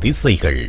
திசைகள்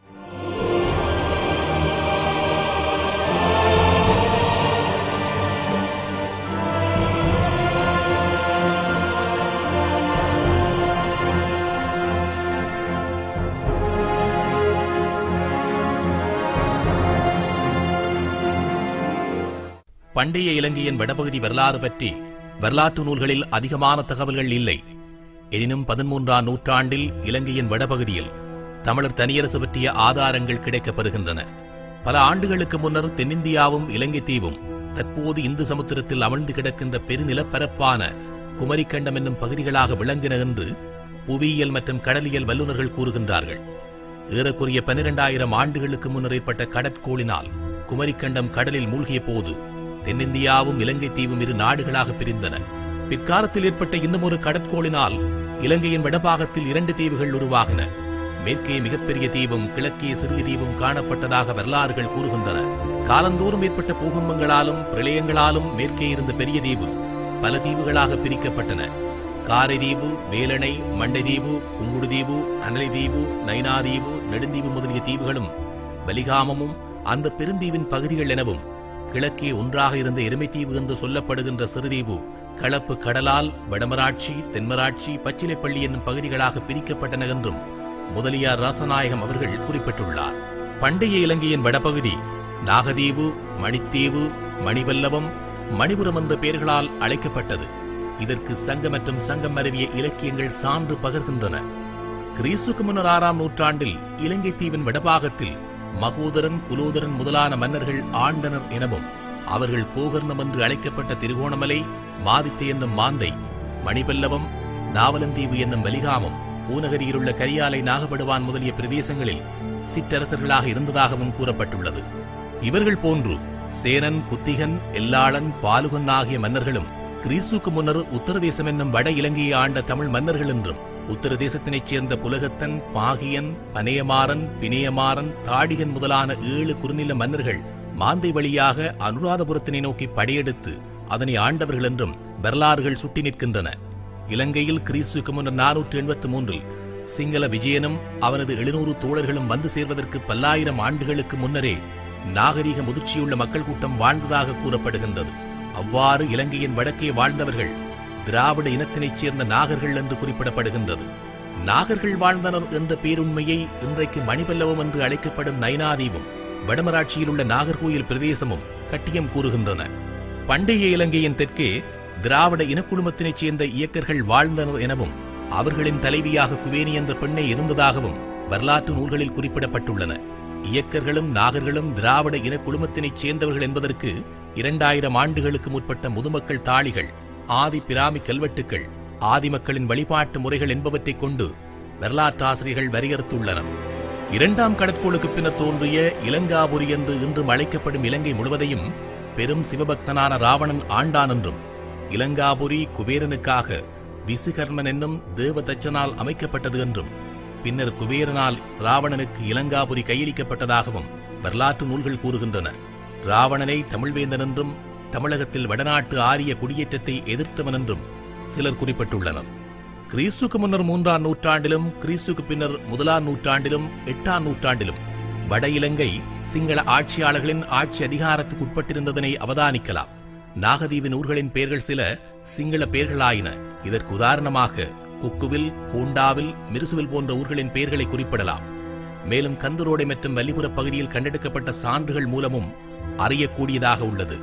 பண்டைய இலங்கையின் வடபகுதி வரலாறு பற்றி வரலாற்று நூல்களில் அதிகமான தகவல்கள் இல்லை எனினும் பதிமூன்றாம் நூற்றாண்டில் இலங்கையின் வடபகுதியில் தமிழர் தனியரசு பற்றிய ஆதாரங்கள் கிடைக்கப்பெறுகின்றன பல ஆண்டுகளுக்கு முன்னர் தென்னிந்தியாவும் இலங்கை தீவும் தற்போது இந்து சமுத்திரத்தில் அமிழ்ந்து கிடக்கின்ற பெருநிலப்பரப்பான குமரிக்கண்டம் என்னும் பகுதிகளாக விளங்கின என்று புவியியல் மற்றும் கடலியல் வல்லுநர்கள் கூறுகின்றார்கள் ஏறக்குறைய பன்னிரண்டாயிரம் ஆண்டுகளுக்கு முன்னர் ஏற்பட்ட கடற்கோளினால் குமரிக்கண்டம் கடலில் மூழ்கிய போது தென்னிந்தியாவும் இலங்கை தீவும் இரு நாடுகளாக பிரிந்தன பிற்காலத்தில் ஏற்பட்ட இன்னும் ஒரு கடற்கோளினால் இலங்கையின் வடபாகத்தில் இரண்டு தீவுகள் உருவாகின மேற்கே மிகப்பெரிய தீவும் கிழக்கே சிறிய தீவும் காணப்பட்டதாக வரலாறுகள் கூறுகின்றன காலந்தோறும் ஏற்பட்ட பூகம்பங்களாலும் பிரளயங்களாலும் மேற்கே இருந்த பெரிய தீவு பல தீவுகளாக பிரிக்கப்பட்டன காரைதீவு வேலணை மண்டைதீவு புங்குடுதீவு அனலைதீவு நைனாதீவு நெடுந்தீவு முதலிய தீவுகளும் பலிகாமமும் அந்த பெருந்தீவின் பகுதிகள் எனவும் கிழக்கே ஒன்றாக இருந்த எருமைத்தீவு என்று சொல்லப்படுகின்ற சிறுதீவு களப்பு கடலால் வடமராட்சி தென்மராட்சி பச்சிலைப்பள்ளி என்னும் பகுதிகளாக பிரிக்கப்பட்டன என்றும் முதலியார் ராசநாயகம் அவர்கள் குறிப்பிட்டுள்ளார் பண்டைய இலங்கையின் வடபகுதி நாகதீவு மணித்தீவு மணிவல்லவம் மணிபுரம் என்ற பெயர்களால் அழைக்கப்பட்டது இதற்கு சங்க மற்றும் சங்கம் மருவிய இலக்கியங்கள் சான்று பகர்கின்றன கிறிஸ்துக்கு முன்னர் ஆறாம் நூற்றாண்டில் இலங்கை தீவின் வடபாகத்தில் மகோதரன் குலோதரன் முதலான மன்னர்கள் ஆண்டனர் எனவும் அவர்கள் கோகர்ணம் என்று அழைக்கப்பட்ட திருகோணமலை மாதித்தை என்னும் மாந்தை மணிபல்லவம் நாவலந்தீவு என்னும் வலிகாமம் பூநகரியிலுள்ள கரியாலை நாகப்படுவான் முதலிய பிரதேசங்களில் சிற்றரசர்களாக இருந்ததாகவும் கூறப்பட்டுள்ளது இவர்கள் போன்று சேனன் குத்திகன் எல்லாளன் பாலுகன் ஆகிய மன்னர்களும் கிறிஸ்துக்கு முன்னர் உத்தரதேசம் என்னும் வட இலங்கையை ஆண்ட தமிழ் மன்னர்கள் என்றும் உத்தரதேசத்தினைச் சேர்ந்த புலகத்தன் பாகியன் பனையமாறன் பிணையமாறன் தாடிகன் முதலான ஏழு குறுநில மன்னர்கள் மாந்தை வழியாக அனுராதபுரத்தினை நோக்கி படையெடுத்து அதனை ஆண்டவர்கள் என்றும் வரலாறுகள் சுட்டி நிற்கின்றன இலங்கையில் கிறிஸ்துக்கு முன்னர் நானூற்று எண்பத்து மூன்றில் சிங்கள விஜயனும் அவனது எழுநூறு தோழர்களும் வந்து சேர்வதற்கு பல்லாயிரம் ஆண்டுகளுக்கு முன்னரே நாகரிக முதிர்ச்சியுள்ள மக்கள் கூட்டம் வாழ்ந்ததாக கூறப்படுகின்றது அவ்வாறு இலங்கையின் வடக்கே வாழ்ந்தவர்கள் திராவிட இனத்தினைச் சேர்ந்த நாகர்கள் என்று குறிப்பிடப்படுகின்றது நாகர்கள் வாழ்ந்தனர் என்ற பேருண்மையை இன்றைக்கு மணிபல்லவம் என்று அழைக்கப்படும் நைனாதீவும் வடமராட்சியில் உள்ள நாகர்கோயில் பிரதேசமும் கட்டியம் கூறுகின்றன பண்டைய இலங்கையின் தெற்கே திராவிட இனக்குழுமத்தினைச் சேர்ந்த இயக்கர்கள் வாழ்ந்தனர் எனவும் அவர்களின் தலைவியாக குவேனி என்ற பெண்ணை இருந்ததாகவும் வரலாற்று நூல்களில் குறிப்பிடப்பட்டுள்ளன இயக்கர்களும் நாகர்களும் திராவிட இன குழுமத்தினைச் சேர்ந்தவர்கள் என்பதற்கு இரண்டாயிரம் ஆண்டுகளுக்கு முற்பட்ட முதுமக்கள் தாளிகள் ஆதி பிராமி கல்வெட்டுக்கள் ஆதிமக்களின் வழிபாட்டு முறைகள் என்பவற்றைக் கொண்டு வரலாற்றாசிரியர்கள் வரையறுத்துள்ளனர் இரண்டாம் கடற்கோளுக்கு பின்னர் தோன்றிய இலங்காபுரி என்று இன்றும் அழைக்கப்படும் இலங்கை முழுவதையும் பெரும் சிவபக்தனான ராவணன் ஆண்டான் என்றும் இலங்காபுரி குபேரனுக்காக விசுகர்மன் என்னும் தேவதச்சனால் அமைக்கப்பட்டது என்றும் பின்னர் குபேரனால் ராவணனுக்கு இலங்காபுரி கையளிக்கப்பட்டதாகவும் வரலாற்று நூல்கள் கூறுகின்றன ராவணனை தமிழ்வேந்தன் என்றும் தமிழகத்தில் வடநாட்டு ஆரிய குடியேற்றத்தை எதிர்த்தவன் என்றும் சிலர் குறிப்பிட்டுள்ளனர் கிறிஸ்துக்கு முன்னர் மூன்றாம் நூற்றாண்டிலும் கிறிஸ்துக்கு பின்னர் முதலாம் நூற்றாண்டிலும் எட்டாம் நூற்றாண்டிலும் வட இலங்கை சிங்கள ஆட்சியாளர்களின் ஆட்சி அதிகாரத்துக்கு உட்பட்டிருந்ததனை அவதானிக்கலாம் நாகதீவின் ஊர்களின் பெயர்கள் சில சிங்கள பெயர்களாயின இதற்கு உதாரணமாக குக்குவில் பூண்டாவில் மிருசுவில் போன்ற ஊர்களின் பெயர்களை குறிப்பிடலாம் மேலும் கந்தரோடை மற்றும் வல்லிபுர பகுதியில் கண்டெடுக்கப்பட்ட சான்றுகள் மூலமும் அறியக்கூடியதாக உள்ளது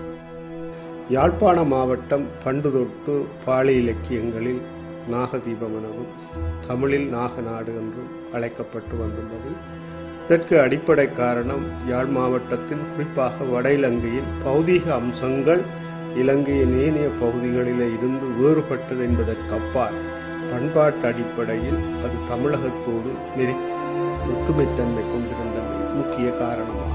யாழ்ப்பாண மாவட்டம் பண்டுதொட்டு பாளி இலக்கியங்களில் நாகதீபம் எனவும் தமிழில் நாகநாடு என்றும் அழைக்கப்பட்டு வந்துள்ளது இதற்கு அடிப்படை காரணம் யாழ் மாவட்டத்தின் குறிப்பாக வட இலங்கையின் பௌதீக அம்சங்கள் இலங்கையின் ஏனைய பகுதிகளில் இருந்து வேறுபட்டது என்பதற்கு அப்பால் பண்பாட்டு அடிப்படையில் அது தமிழகத்தோடு நெறி ஒற்றுமைத்தன்மை கொண்டிருந்தமை முக்கிய காரணமாகும்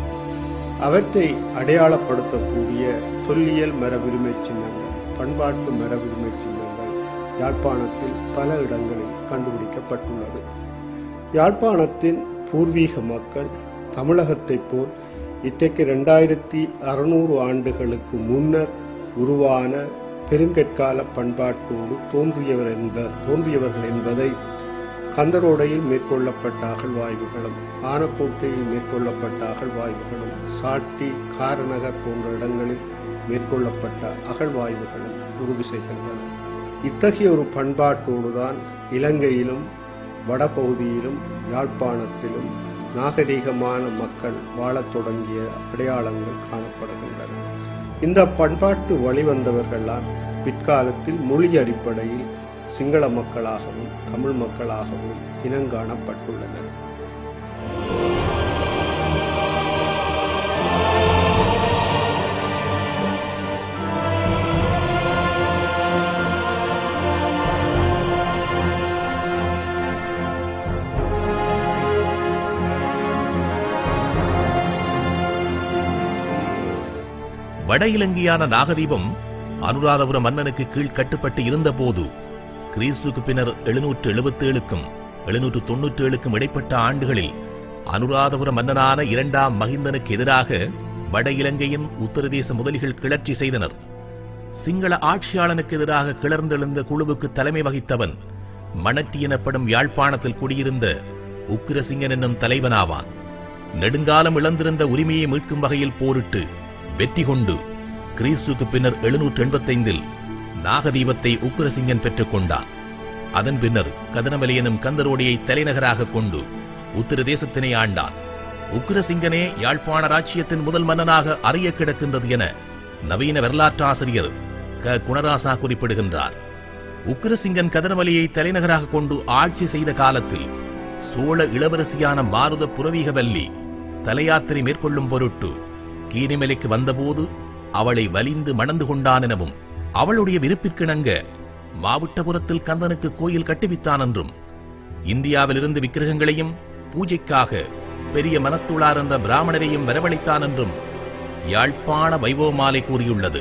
அவற்றை அடையாளப்படுத்தக்கூடிய தொல்லியல் மரபுரிமை சின்னங்கள் பண்பாட்டு மரபுரிமை சின்னங்கள் யாழ்ப்பாணத்தில் பல இடங்களில் கண்டுபிடிக்கப்பட்டுள்ளது யாழ்ப்பாணத்தின் பூர்வீக மக்கள் தமிழகத்தைப் போல் இன்றைக்கு ரெண்டாயிரத்தி அறுநூறு ஆண்டுகளுக்கு முன்னர் உருவான பெருங்கற்கால பண்பாட்டோடு தோன்றியவர் என்ப தோன்றியவர்கள் என்பதை கந்தரோடையில் மேற்கொள்ளப்பட்ட அகழ்வாய்வுகளும் ஆனக்கோட்டையில் மேற்கொள்ளப்பட்ட அகழ்வாய்வுகளும் சாட்டி காரநகர் போன்ற இடங்களில் மேற்கொள்ளப்பட்ட அகழ்வாய்வுகளும் உறுதி செய்கின்றன இத்தகைய ஒரு பண்பாட்டோடுதான் இலங்கையிலும் வடபகுதியிலும் யாழ்ப்பாணத்திலும் நாகரிகமான மக்கள் வாழத் தொடங்கிய அடையாளங்கள் காணப்படுகின்றன இந்த பண்பாட்டு வழிவந்தவர்களால் பிற்காலத்தில் மொழி அடிப்படையில் சிங்கள மக்களாகவும் தமிழ் மக்களாகவும் இனங்காணப்பட்டுள்ளனர் வட இலங்கையான நாகதீபம் அனுராதபுர மன்னனுக்கு கீழ் கட்டுப்பட்டு இருந்தபோது கிறிஸ்துக்கு பின்னர் எழுநூற்று எழுபத்தேழுக்கும் எழுநூற்று தொன்னூற்றி ஏழுக்கும் இடைப்பட்ட ஆண்டுகளில் அனுராதபுர மன்னனான இரண்டாம் மகிந்தனுக்கு எதிராக வட இலங்கையின் உத்தரதேச முதலிகள் கிளர்ச்சி செய்தனர் சிங்கள ஆட்சியாளனுக்கு எதிராக கிளர்ந்தெழுந்த குழுவுக்கு தலைமை வகித்தவன் மணட்டி எனப்படும் யாழ்ப்பாணத்தில் குடியிருந்த உக்கிரசிங்கன் என்னும் தலைவனாவான் நெடுங்காலம் இழந்திருந்த உரிமையை மீட்கும் வகையில் போரிட்டு வெற்றி கொண்டு கிறிஸ்துக்கு பின்னர் எழுநூற்று எண்பத்தைந்தில் நாகதீபத்தை உக்கிரசிங்கன் பெற்றுக் கொண்டான் அதன் பின்னர் கதனமலை எனும் கந்தரோடியை தலைநகராக கொண்டு உத்தர தேசத்தினை ஆண்டான் உக்கிரசிங்கனே யாழ்ப்பாண ராச்சியத்தின் முதல் மன்னனாக அறிய கிடக்கின்றது என நவீன வரலாற்றாசிரியர் க குணராசா குறிப்பிடுகின்றார் உக்கிரசிங்கன் கதனமலையை தலைநகராக கொண்டு ஆட்சி செய்த காலத்தில் சோழ இளவரசியான மாருத புரவீகவல்லி தலையாத்திரை மேற்கொள்ளும் பொருட்டு கீரிமலைக்கு வந்தபோது அவளை வலிந்து மணந்து கொண்டான் எனவும் அவளுடைய விருப்பிற்கிணங்க மாவட்டபுரத்தில் கந்தனுக்கு கோயில் கட்டுவித்தான் என்றும் இந்தியாவிலிருந்து விக்கிரகங்களையும் பூஜைக்காக பெரிய மனத்துளார் என்ற பிராமணரையும் வரவழைத்தான் என்றும் யாழ்ப்பாண வைபவமாலை கூறியுள்ளது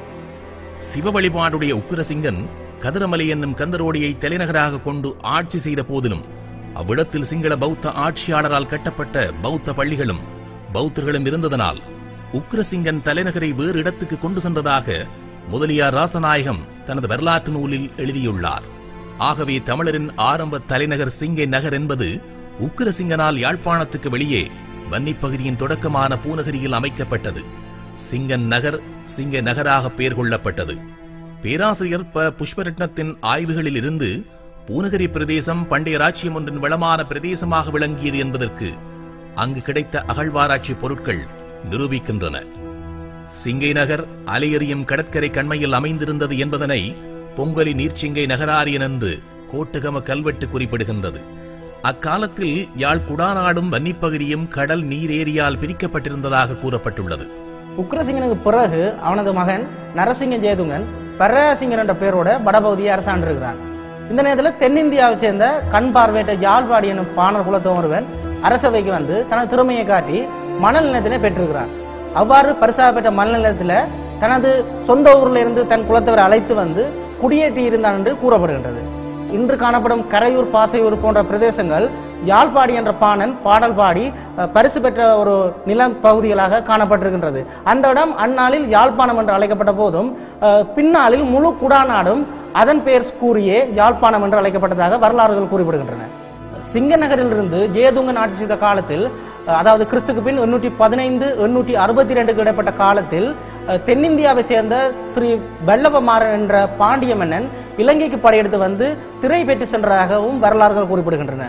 சிவ வழிபாடுடைய உக்கிரசிங்கன் கதிரமலை என்னும் கந்தரோடியை தலைநகராக கொண்டு ஆட்சி செய்த போதிலும் அவ்விடத்தில் சிங்கள பௌத்த ஆட்சியாளரால் கட்டப்பட்ட பௌத்த பள்ளிகளும் பௌத்தர்களும் இருந்ததனால் உக்கிரசிங்கன் தலைநகரை வேறு இடத்துக்கு கொண்டு சென்றதாக முதலியார் ராசநாயகம் தனது வரலாற்று நூலில் எழுதியுள்ளார் ஆகவே தமிழரின் ஆரம்ப தலைநகர் சிங்கை நகர் என்பது உக்கிரசிங்கனால் யாழ்ப்பாணத்துக்கு வெளியே வன்னிப் பகுதியின் தொடக்கமான பூநகரியில் அமைக்கப்பட்டது சிங்கன் நகர் சிங்க நகராக பெயர் கொள்ளப்பட்டது பேராசிரியர் ப புஷ்பரட்னத்தின் ஆய்வுகளில் இருந்து பூநகரி பிரதேசம் பண்டைய ராச்சியம் ஒன்றின் வளமான பிரதேசமாக விளங்கியது என்பதற்கு அங்கு கிடைத்த அகழ்வாராய்ச்சி பொருட்கள் நிரூபிக்கின்றன சிங்கை நகர் அலையெறியும் கடற்கரை கண்மையில் அமைந்திருந்தது என்பதனை பொங்கலி நீர்ச்சிங்கை நகராரியன் என்று கோட்டகம கல்வெட்டு குறிப்பிடுகின்றது அக்காலத்தில் யாழ் குடாநாடும் வன்னிப்பகுதியும் கடல் நீரேரியால் பிரிக்கப்பட்டிருந்ததாக கூறப்பட்டுள்ளது உக்ரசிங்கனுக்கு பிறகு அவனது மகன் நரசிங்க ஜேதுங்கன் பரசிங்கன் என்ற பெயரோட வடபகுதியை அரசாண்டிருக்கிறான் இந்த நேரத்தில் தென்னிந்தியாவை சேர்ந்த கண் பார்வையற்ற யாழ்பாடி எனும் பாணர் குலத்தவன் ஒருவன் அரசவைக்கு வந்து தனது திறமையை காட்டி மணல் நிலத்தினை பெற்றிருக்கிறான் அவ்வாறு பரிசாக பெற்ற மணல் நிலத்தில் தனது சொந்த ஊரில் இருந்து தன் குலத்தவரை அழைத்து வந்து குடியேற்றி இருந்தான் என்று கூறப்படுகின்றது இன்று காணப்படும் கரையூர் பாசையூர் போன்ற பிரதேசங்கள் யாழ்ப்பாடி என்ற பாணன் பாடல் பாடி அஹ், பரிசு பெற்ற ஒரு நிலம் பகுதிகளாக காணப்பட்டிருக்கின்றது அந்த இடம் அந்நாளில் யாழ்ப்பாணம் என்று அழைக்கப்பட்ட போதும் அஹ், பின்னாளில் முழு குடாநாடும் அதன் பெயர் கூறியே யாழ்ப்பாணம் என்று அழைக்கப்பட்டதாக வரலாறுகள் குறிப்பிடுகின்றன சிங்கநகரிலிருந்து ஜேதுங்கன் ஆட்சி செய்த காலத்தில் அஹ், அதாவது கிறிஸ்துக்கு பின் எண்ணூற்றி பதினைந்து எண்ணூற்றி அறுபத்தி ரெண்டுக்கு இடைப்பட்ட காலத்தில் அஹ், தென்னிந்தியாவை சேர்ந்த ஸ்ரீ வல்லபமாறன் என்ற பாண்டிய மன்னன் இலங்கைக்கு படையெடுத்து வந்து திரை பெற்று சென்றதாகவும் வரலாறுகள் குறிப்பிடுகின்றன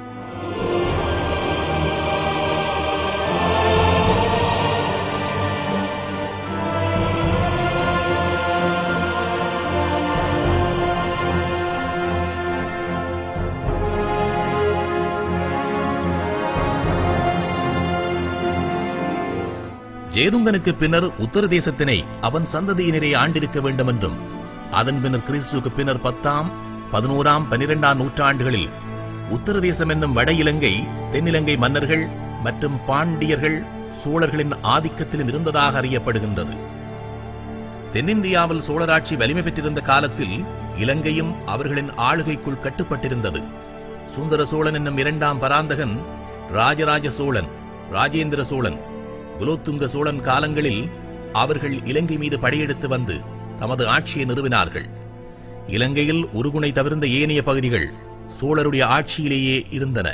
ஜேதுங்கனுக்கு பின்னர் உத்தர தேசத்தினை அவன் சந்ததியினரை ஆண்டிருக்க வேண்டும் என்றும் அதன் பின்னர் கிறிஸ்துவுக்கு பின்னர் பத்தாம் பதினோராம் பனிரெண்டாம் நூற்றாண்டுகளில் உத்தர தேசம் என்னும் வட இலங்கை தென்னிலங்கை மன்னர்கள் மற்றும் பாண்டியர்கள் சோழர்களின் ஆதிக்கத்திலும் இருந்ததாக அறியப்படுகின்றது தென்னிந்தியாவில் சோழராட்சி வலிமை பெற்றிருந்த காலத்தில் இலங்கையும் அவர்களின் ஆளுகைக்குள் கட்டுப்பட்டிருந்தது சுந்தர சோழன் என்னும் இரண்டாம் பராந்தகன் ராஜராஜ சோழன் ராஜேந்திர சோழன் குலோத்துங்க சோழன் காலங்களில் அவர்கள் இலங்கை மீது படையெடுத்து வந்து தமது ஆட்சியை நிறுவினார்கள் இலங்கையில் உருகுணை தவிர்ந்த ஏனைய பகுதிகள் சோழருடைய ஆட்சியிலேயே இருந்தன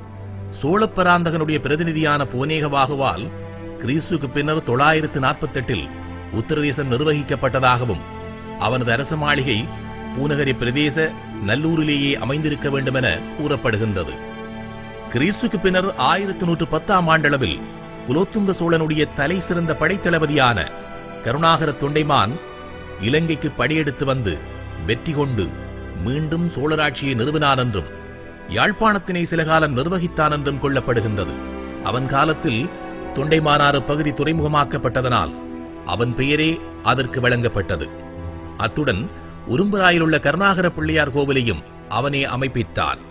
சோழப்பராந்தகனுடைய பிரதிநிதியான புவனேகவாகுவால் கிறிஸ்துக்கு பின்னர் தொள்ளாயிரத்து நாற்பத்தெட்டில் உத்தரதேசம் நிர்வகிக்கப்பட்டதாகவும் அவனது அரச மாளிகை பூநகரி பிரதேச நல்லூரிலேயே அமைந்திருக்க வேண்டுமென கூறப்படுகின்றது கிறிஸ்துக்கு பின்னர் ஆயிரத்து நூற்று பத்தாம் ஆண்டளவில் குலோத்துங்க சோழனுடைய தலை சிறந்த படைத்தளபதியான கருணாகர தொண்டைமான் இலங்கைக்கு படையெடுத்து வந்து வெற்றி கொண்டு மீண்டும் சோழராட்சியை நிறுவினான் என்றும் யாழ்ப்பாணத்தினை சில காலம் நிர்வகித்தான் என்றும் கொள்ளப்படுகின்றது அவன் காலத்தில் தொண்டைமானாறு பகுதி துறைமுகமாக்கப்பட்டதனால் அவன் பெயரே அதற்கு வழங்கப்பட்டது அத்துடன் உரும்புராயிலுள்ள கருணாகர பிள்ளையார் கோவிலையும் அவனே அமைப்பித்தான்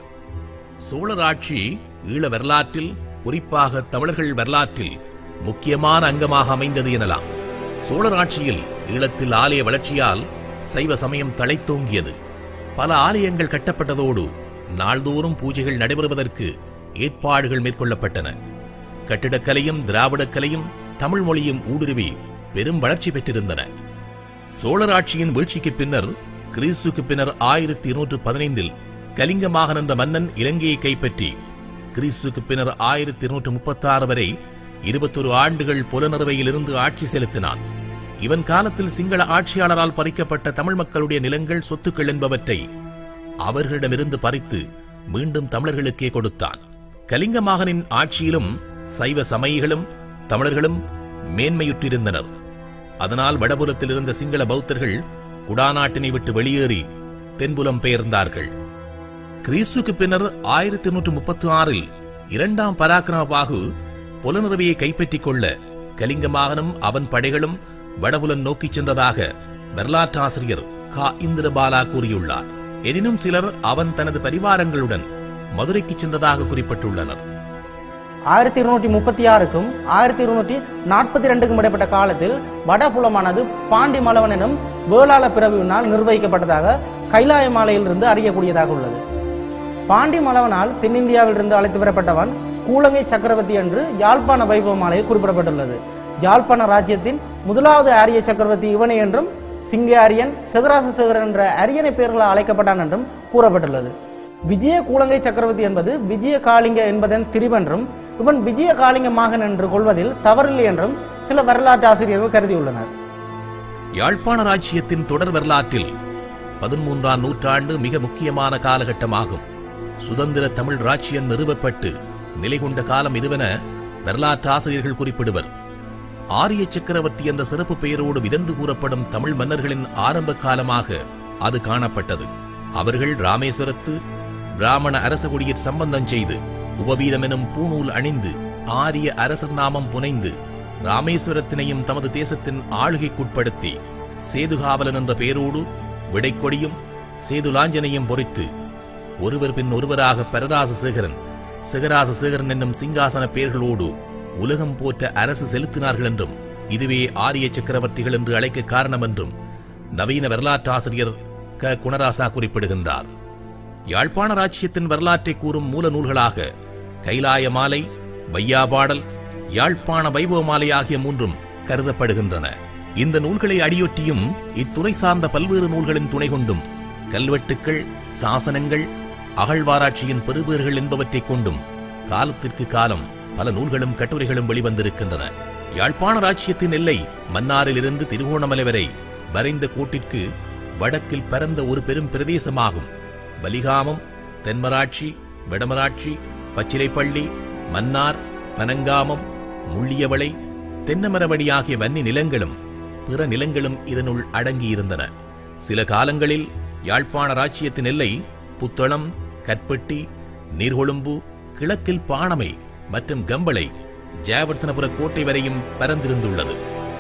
சோழராட்சி ஈழ வரலாற்றில் குறிப்பாக தமிழர்கள் வரலாற்றில் முக்கியமான அங்கமாக அமைந்தது எனலாம் சோழராட்சியில் ஈழத்தில் ஆலய வளர்ச்சியால் சைவ சமயம் தழைத்தோங்கியது பல ஆலயங்கள் கட்டப்பட்டதோடு நாள்தோறும் பூஜைகள் நடைபெறுவதற்கு ஏற்பாடுகள் மேற்கொள்ளப்பட்டன கட்டிடக்கலையும் திராவிடக்கலையும் தமிழ் மொழியும் ஊடுருவி பெரும் வளர்ச்சி பெற்றிருந்தன சோழராட்சியின் வீழ்ச்சிக்கு பின்னர் கிறிஸ்துக்கு பின்னர் ஆயிரத்தி இருநூற்று பதினைந்தில் கலிங்கமாகன் என்ற மன்னன் இலங்கையை கைப்பற்றி கிறிஸ்துக்கு பின்னர் ஆயிரத்தி இருநூற்று முப்பத்தாறு வரை இருபத்தொரு ஆண்டுகள் புலனறுவையிலிருந்து ஆட்சி செலுத்தினான் இவன் காலத்தில் சிங்கள ஆட்சியாளரால் பறிக்கப்பட்ட தமிழ் மக்களுடைய நிலங்கள் சொத்துக்கள் என்பவற்றை அவர்களிடமிருந்து பறித்து மீண்டும் தமிழர்களுக்கே கொடுத்தான் கலிங்கமாகனின் ஆட்சியிலும் சைவ சமயிகளும் தமிழர்களும் மேன்மையுற்றிருந்தனர் அதனால் வடபுலத்தில் இருந்த சிங்கள பௌத்தர்கள் குடாநாட்டினை விட்டு வெளியேறி தென்புலம் பெயர்ந்தார்கள் கிறிஸ்துக்கு பின்னர் ஆயிரத்தி நூற்று முப்பத்தி ஆறில் இரண்டாம் பராக்கிரம பாகு புலனறுவியை கைப்பற்றிக் கொள்ள கலிங்கமாகனும் அவன் படைகளும் வடபுலன் நோக்கிச் சென்றதாக வரலாற்றாசிரியர் கா இந்திரபாலா கூறியுள்ளார் எனினும் சிலர் அவன் தனது பரிவாரங்களுடன் மதுரைக்கு சென்றதாக குறிப்பிட்டுள்ளனர் ஆயிரத்தி இருநூற்றி முப்பத்தி ஆறுக்கும் ஆயிரத்தி இருநூற்றி நாற்பத்தி ரெண்டுக்கும் இடைப்பட்ட காலத்தில் வடபுலமானது பாண்டி மலவன் எனும் வேளாள பிறவியினால் நிர்வகிக்கப்பட்டதாக கைலாய மாலையிலிருந்து அறியக்கூடியதாக உள்ளது பாண்டி மலவனால் தென்னிந்தியாவிலிருந்து அழைத்து வரப்பட்டவன் கூலங்கை சக்கரவர்த்தி என்று யாழ்ப்பாண வைபவ மாலையில் குறிப்பிடப்பட்டுள்ளது யாழ்ப்பாண ராஜ்யத்தின் முதலாவது ஆரிய சக்கரவர்த்தி இவனே என்றும் சிங்க அரியன் சிகராச சேகரன் என்ற அரியணை பெயர்களால் அழைக்கப்பட்டான் என்றும் கூறப்பட்டுள்ளது விஜய கூலங்கை சக்கரவர்த்தி என்பது விஜய காளிங்க என்பதன் திரிவென்றும் இவன் விஜய காளிங்க மகன் என்று கொள்வதில் தவறில்லை என்றும் சில வரலாற்று ஆசிரியர்கள் கருதியுள்ளனர் யாழ்ப்பாண ராஜ்யத்தின் தொடர் வரலாற்றில் பதிமூன்றாம் நூற்றாண்டு மிக முக்கியமான காலகட்டமாகும் சுதந்திர தமிழ் ராச்சியம் நிறுவப்பட்டு நிலை கொண்ட காலம் இதுவென வரலாற்றாசிரியர்கள் குறிப்பிடுவர் ஆரிய சக்கரவர்த்தி என்ற சிறப்பு பெயரோடு விதந்து கூறப்படும் தமிழ் மன்னர்களின் ஆரம்ப காலமாக அது காணப்பட்டது அவர்கள் ராமேஸ்வரத்து பிராமண அரசகுடியிற் சம்பந்தம் செய்து உபவீதம் எனும் பூநூல் அணிந்து ஆரிய அரசர் நாமம் புனைந்து ராமேஸ்வரத்தினையும் தமது தேசத்தின் ஆளுகைக்குட்படுத்தி சேதுகாவலன் என்ற பெயரோடு விடைக்கொடியும் சேதுலாஞ்சனையும் பொறித்து ஒருவர் பின் ஒருவராக பரராச சேகரன் சிகராச சேகரன் என்னும் சிங்காசன பெயர்களோடு உலகம் போற்ற அரசு செலுத்தினார்கள் என்றும் இதுவே ஆரிய சக்கரவர்த்திகள் என்று அழைக்க காரணம் என்றும் நவீன வரலாற்றாசிரியர் க குணராசா குறிப்பிடுகின்றார் யாழ்ப்பாண ராச்சியத்தின் வரலாற்றை கூறும் மூல நூல்களாக கைலாய மாலை வையாபாடல் யாழ்ப்பாண வைபவ மாலை ஆகிய மூன்றும் கருதப்படுகின்றன இந்த நூல்களை அடியொற்றியும் இத்துறை சார்ந்த பல்வேறு நூல்களின் துணை கொண்டும் கல்வெட்டுக்கள் சாசனங்கள் அகழ்வாராய்ச்சியின் பெறுபேறுகள் என்பவற்றைக் கொண்டும் காலத்திற்கு காலம் பல நூல்களும் கட்டுரைகளும் வெளிவந்திருக்கின்றன யாழ்ப்பாண ராச்சியத்தின் எல்லை மன்னாரிலிருந்து திருகோணமலை வரை வரைந்த கோட்டிற்கு வடக்கில் பரந்த ஒரு பெரும் பிரதேசமாகும் வலிகாமம் தென்மராட்சி வடமராட்சி பச்சிலைப்பள்ளி மன்னார் பனங்காமம் முள்ளியவளை தென்னமரவடி ஆகிய வன்னி நிலங்களும் பிற நிலங்களும் இதனுள் அடங்கியிருந்தன சில காலங்களில் யாழ்ப்பாண ராச்சியத்தின் எல்லை புத்தளம் கற்பட்டி நீர்கொழும்பு கிழக்கில் பாணமை மற்றும் கம்பளை ஜெயவர்த்தனபுர கோட்டை வரையும் பரந்திருந்துள்ளது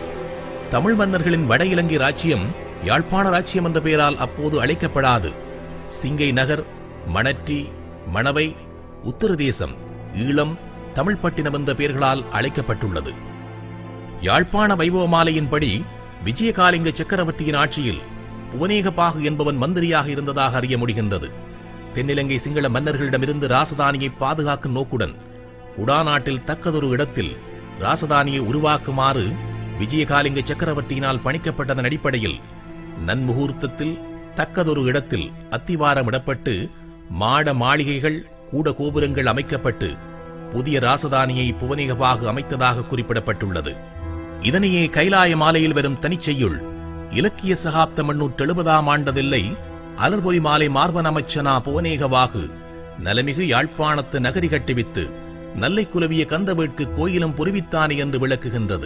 தமிழ் மன்னர்களின் வட இலங்கை ராச்சியம் யாழ்ப்பாண ராச்சியம் என்ற பெயரால் அப்போது அழைக்கப்படாது சிங்கை நகர் மணற்றி மணவை உத்தரதேசம் ஈழம் தமிழ்ப்பட்டினம் என்ற பெயர்களால் அழைக்கப்பட்டுள்ளது யாழ்ப்பாண வைபவ மாலையின்படி விஜயகாலிங்க சக்கரவர்த்தியின் ஆட்சியில் புவனேகபாகு என்பவன் மந்திரியாக இருந்ததாக அறிய முடிகின்றது தென்னிலங்கை சிங்கள மன்னர்களிடமிருந்து ராசதானியை பாதுகாக்கும் நோக்குடன் உடாநாட்டில் தக்கதொரு இடத்தில் ராசதானியை உருவாக்குமாறு விஜயகாலிங்க சக்கரவர்த்தியினால் பணிக்கப்பட்டதன் அடிப்படையில் நன்முகூர்த்தத்தில் தக்கதொரு இடத்தில் அத்திவாரம் இடப்பட்டு மாட மாளிகைகள் கூட கோபுரங்கள் அமைக்கப்பட்டு புதிய ராசதானியை புவனிகவாக அமைத்ததாக குறிப்பிடப்பட்டுள்ளது இதனையே கைலாய மாலையில் வரும் தனிச்செய்யுள் இலக்கிய சகாப்தம் எண்ணூற்று எழுபதாம் ஆண்டதில்லை அலர்பொலி மாலை மார்பன் அமைச்சனா புவனேகவாகு நலமிகு யாழ்ப்பாணத்து நகரி கட்டுவித்து நல்லை குலவிய கந்தவேட்கு கோயிலும் புரிவித்தானே என்று விளக்குகின்றது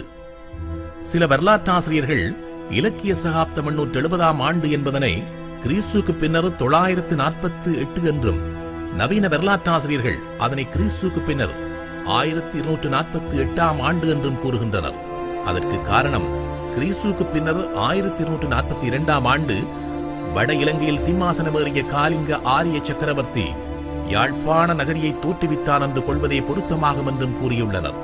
சில வரலாற்றாசிரியர்கள் இலக்கிய சகாப்தம் எண்ணூற்று எழுபதாம் ஆண்டு என்பதனை கிறிஸ்துக்கு பின்னர் தொள்ளாயிரத்து நாற்பத்து எட்டு என்றும் நவீன வரலாற்றாசிரியர்கள் அதனை கிறிஸ்துக்கு பின்னர் ஆயிரத்தி இருநூற்று நாற்பத்தி எட்டாம் ஆண்டு என்றும் கூறுகின்றனர் அதற்கு காரணம் கிறிஸ்துக்கு பின்னர் ஆயிரத்தி இருநூற்று நாற்பத்தி இரண்டாம் ஆண்டு வட இலங்கையில் சிம்மாசனமேறிய காலிங்க ஆரிய சக்கரவர்த்தி யாழ்ப்பாண நகரியை தோற்றுவித்தான் என்று கொள்வதே பொருத்தமாகும் என்றும் கூறியுள்ளனர்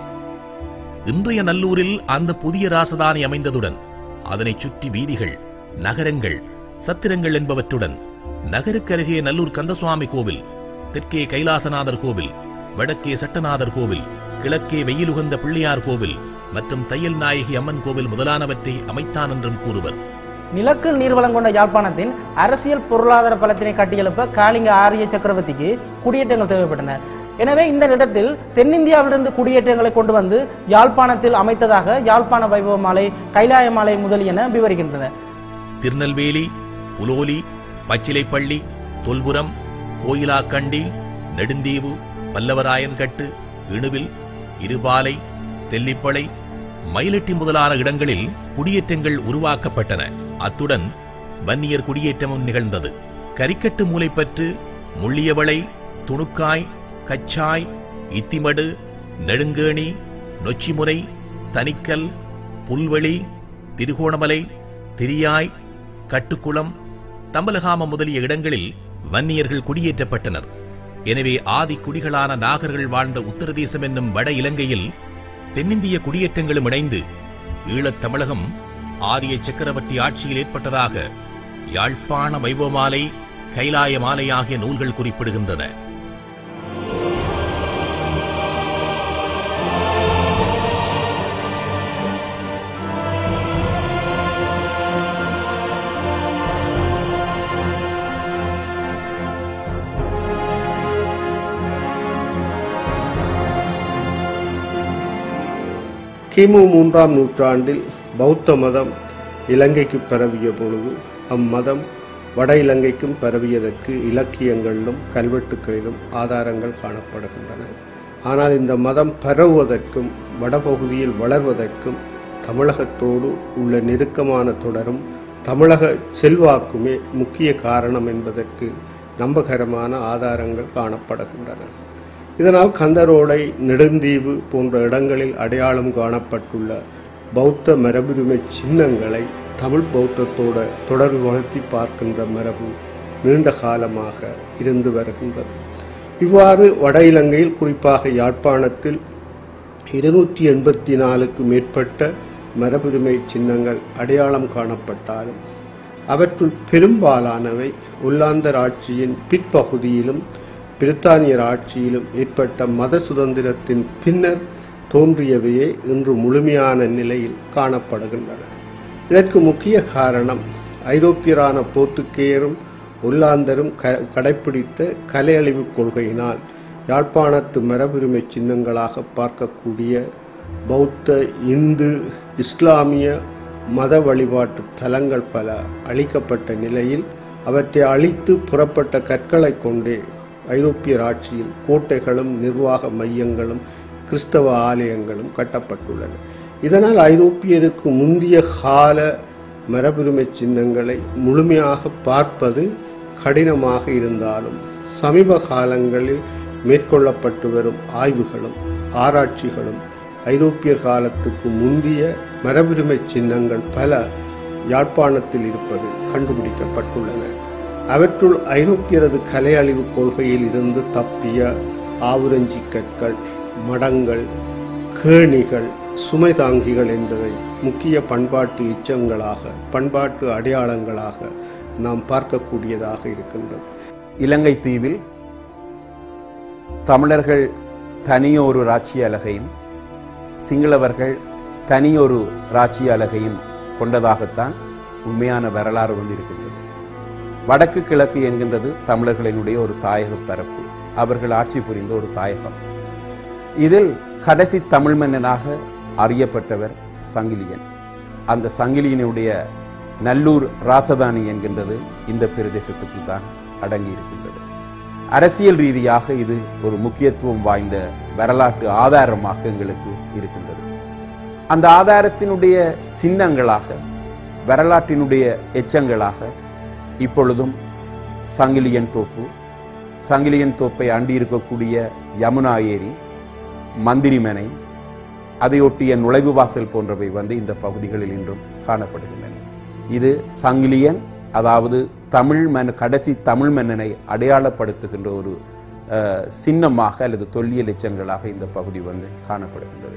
இன்றைய நல்லூரில் அந்த புதிய ராசதானி அமைந்ததுடன் அதனைச் சுற்றி வீதிகள் நகரங்கள் சத்திரங்கள் என்பவற்றுடன் நகருக்கருகே நல்லூர் கந்தசுவாமி கோவில் தெற்கே கைலாசநாதர் கோவில் வடக்கே சட்டநாதர் கோவில் கிழக்கே வெயிலுகந்த பிள்ளையார் கோவில் மற்றும் தையல் நாயகி அம்மன் கோவில் முதலானவற்றை அமைத்தான் என்றும் கூறுவர் நிலக்கல் நீர்வளம் கொண்ட யாழ்ப்பாணத்தின் அரசியல் பொருளாதார பலத்தினை கட்டியெழுப்ப காளிங்க ஆரிய சக்கரவர்த்திக்கு குடியேற்றங்கள் தேவைப்பட்டன எனவே இந்த இடத்தில் தென்னிந்தியாவிலிருந்து குடியேற்றங்களை கொண்டு வந்து யாழ்ப்பாணத்தில் அமைத்ததாக யாழ்ப்பாண வைபவ மாலை கைலாய மாலை முதலியன விவரிக்கின்றன திருநெல்வேலி புலோலி பச்சிலைப்பள்ளி தொல்புரம் கோயிலாக்கண்டி நெடுந்தீவு பல்லவராயன்கட்டு இணுவில் இருபாலை தெல்லிப்பளை மயிலட்டி முதலான இடங்களில் குடியேற்றங்கள் உருவாக்கப்பட்டன அத்துடன் வன்னியர் குடியேற்றமும் நிகழ்ந்தது கரிக்கட்டு மூலைப்பற்று முள்ளியவளை துணுக்காய் கச்சாய் இத்திமடு நெடுங்கேணி நொச்சிமுனை தனிக்கல் புல்வெளி திருகோணமலை திரியாய் கட்டுக்குளம் தம்பலகாமம் முதலிய இடங்களில் வன்னியர்கள் குடியேற்றப்பட்டனர் எனவே ஆதி குடிகளான நாகர்கள் வாழ்ந்த உத்தரதேசம் என்னும் வட இலங்கையில் தென்னிந்திய குடியேற்றங்களும் இணைந்து ஈழத் தமிழகம் ஆரிய சக்கரவர்த்தி ஆட்சியில் ஏற்பட்டதாக யாழ்ப்பாண வைபவமாலை கைலாய மாலை ஆகிய நூல்கள் குறிப்பிடுகின்றன கிமு மூன்றாம் நூற்றாண்டில் பௌத்த மதம் இலங்கைக்கு பரவிய பொழுது அம்மதம் வட இலங்கைக்கும் பரவியதற்கு இலக்கியங்களிலும் கல்வெட்டுக்களிலும் ஆதாரங்கள் காணப்படுகின்றன ஆனால் இந்த மதம் பரவுவதற்கும் வடபகுதியில் வளர்வதற்கும் தமிழகத்தோடு உள்ள நெருக்கமான தொடரும் தமிழக செல்வாக்குமே முக்கிய காரணம் என்பதற்கு நம்பகரமான ஆதாரங்கள் காணப்படுகின்றன இதனால் கந்தரோடை நெடுந்தீவு போன்ற இடங்களில் அடையாளம் காணப்பட்டுள்ள பௌத்த மரபுரிமை சின்னங்களை தமிழ் பௌத்தத்தோட தொடர்புபடுத்தி பார்க்கின்ற மரபு நீண்ட காலமாக இருந்து வருகின்றது இவ்வாறு வட இலங்கையில் குறிப்பாக யாழ்ப்பாணத்தில் இருநூற்றி எண்பத்தி நாலுக்கு மேற்பட்ட மரபுரிமை சின்னங்கள் அடையாளம் காணப்பட்டாலும் அவற்றுள் பெரும்பாலானவை ஒல்லாந்தர் ஆட்சியின் பிற்பகுதியிலும் பிரித்தானியர் ஆட்சியிலும் ஏற்பட்ட மத சுதந்திரத்தின் பின்னர் தோன்றியவையே இன்று முழுமையான நிலையில் காணப்படுகின்றன இதற்கு முக்கிய காரணம் ஐரோப்பியரான போர்த்துக்கேயரும் ஒல்லாந்தரும் க கடைப்பிடித்த கலை அழிவு கொள்கையினால் யாழ்ப்பாணத்து மரபுரிமை சின்னங்களாக பார்க்கக்கூடிய பௌத்த இந்து இஸ்லாமிய மத வழிபாட்டு தலங்கள் பல அழிக்கப்பட்ட நிலையில் அவற்றை அழித்து புறப்பட்ட கற்களை கொண்டே ஐரோப்பியர் ஆட்சியில் கோட்டைகளும் நிர்வாக மையங்களும் கிறிஸ்தவ ஆலயங்களும் கட்டப்பட்டுள்ளன இதனால் ஐரோப்பியருக்கு முந்தைய கால மரபுரிமை சின்னங்களை முழுமையாக பார்ப்பது கடினமாக இருந்தாலும் சமீப காலங்களில் மேற்கொள்ளப்பட்டு வரும் ஆய்வுகளும் ஆராய்ச்சிகளும் ஐரோப்பியர் காலத்துக்கு முந்திய மரபுரிமை சின்னங்கள் பல யாழ்ப்பாணத்தில் இருப்பது கண்டுபிடிக்கப்பட்டுள்ளன அவற்றுள் ஐரோப்பியரது கலை அழிவு கொள்கையில் இருந்து தப்பிய ஆவுரஞ்சி கற்கள் மடங்கள் கேணிகள் சுமை தாங்கிகள் என்பவை முக்கிய பண்பாட்டு எச்சங்களாக பண்பாட்டு அடையாளங்களாக நாம் பார்க்கக்கூடியதாக இருக்கின்றது இலங்கை தீவில் தமிழர்கள் தனியொரு ராச்சிய அலகையும் சிங்களவர்கள் தனியொரு ராச்சிய அலகையும் கொண்டதாகத்தான் உண்மையான வரலாறு வந்திருக்கின்றது வடக்கு கிழக்கு என்கின்றது தமிழர்களினுடைய ஒரு தாயக பரப்பு அவர்கள் ஆட்சி புரிந்த ஒரு தாயகம் இதில் கடைசி தமிழ் மன்னனாக அறியப்பட்டவர் சங்கிலியன் அந்த சங்கிலியனுடைய நல்லூர் ராசதானி என்கின்றது இந்த பிரதேசத்துக்குள் தான் அடங்கி இருக்கின்றது அரசியல் ரீதியாக இது ஒரு முக்கியத்துவம் வாய்ந்த வரலாற்று ஆதாரமாக எங்களுக்கு இருக்கின்றது அந்த ஆதாரத்தினுடைய சின்னங்களாக வரலாற்றினுடைய எச்சங்களாக இப்பொழுதும் சங்கிலியன் தோப்பு சங்கிலியன் தோப்பை அண்டி இருக்கக்கூடிய யமுனா ஏரி மந்திரிமனை அதையொட்டிய நுழைவு வாசல் போன்றவை வந்து இந்த பகுதிகளில் இன்றும் காணப்படுகின்றன இது சங்கிலியன் அதாவது தமிழ் மன் கடைசி தமிழ் மன்னனை அடையாளப்படுத்துகின்ற ஒரு அஹ், சின்னமாக அல்லது தொல்லியல் எச்சங்களாக இந்த பகுதி வந்து காணப்படுகின்றது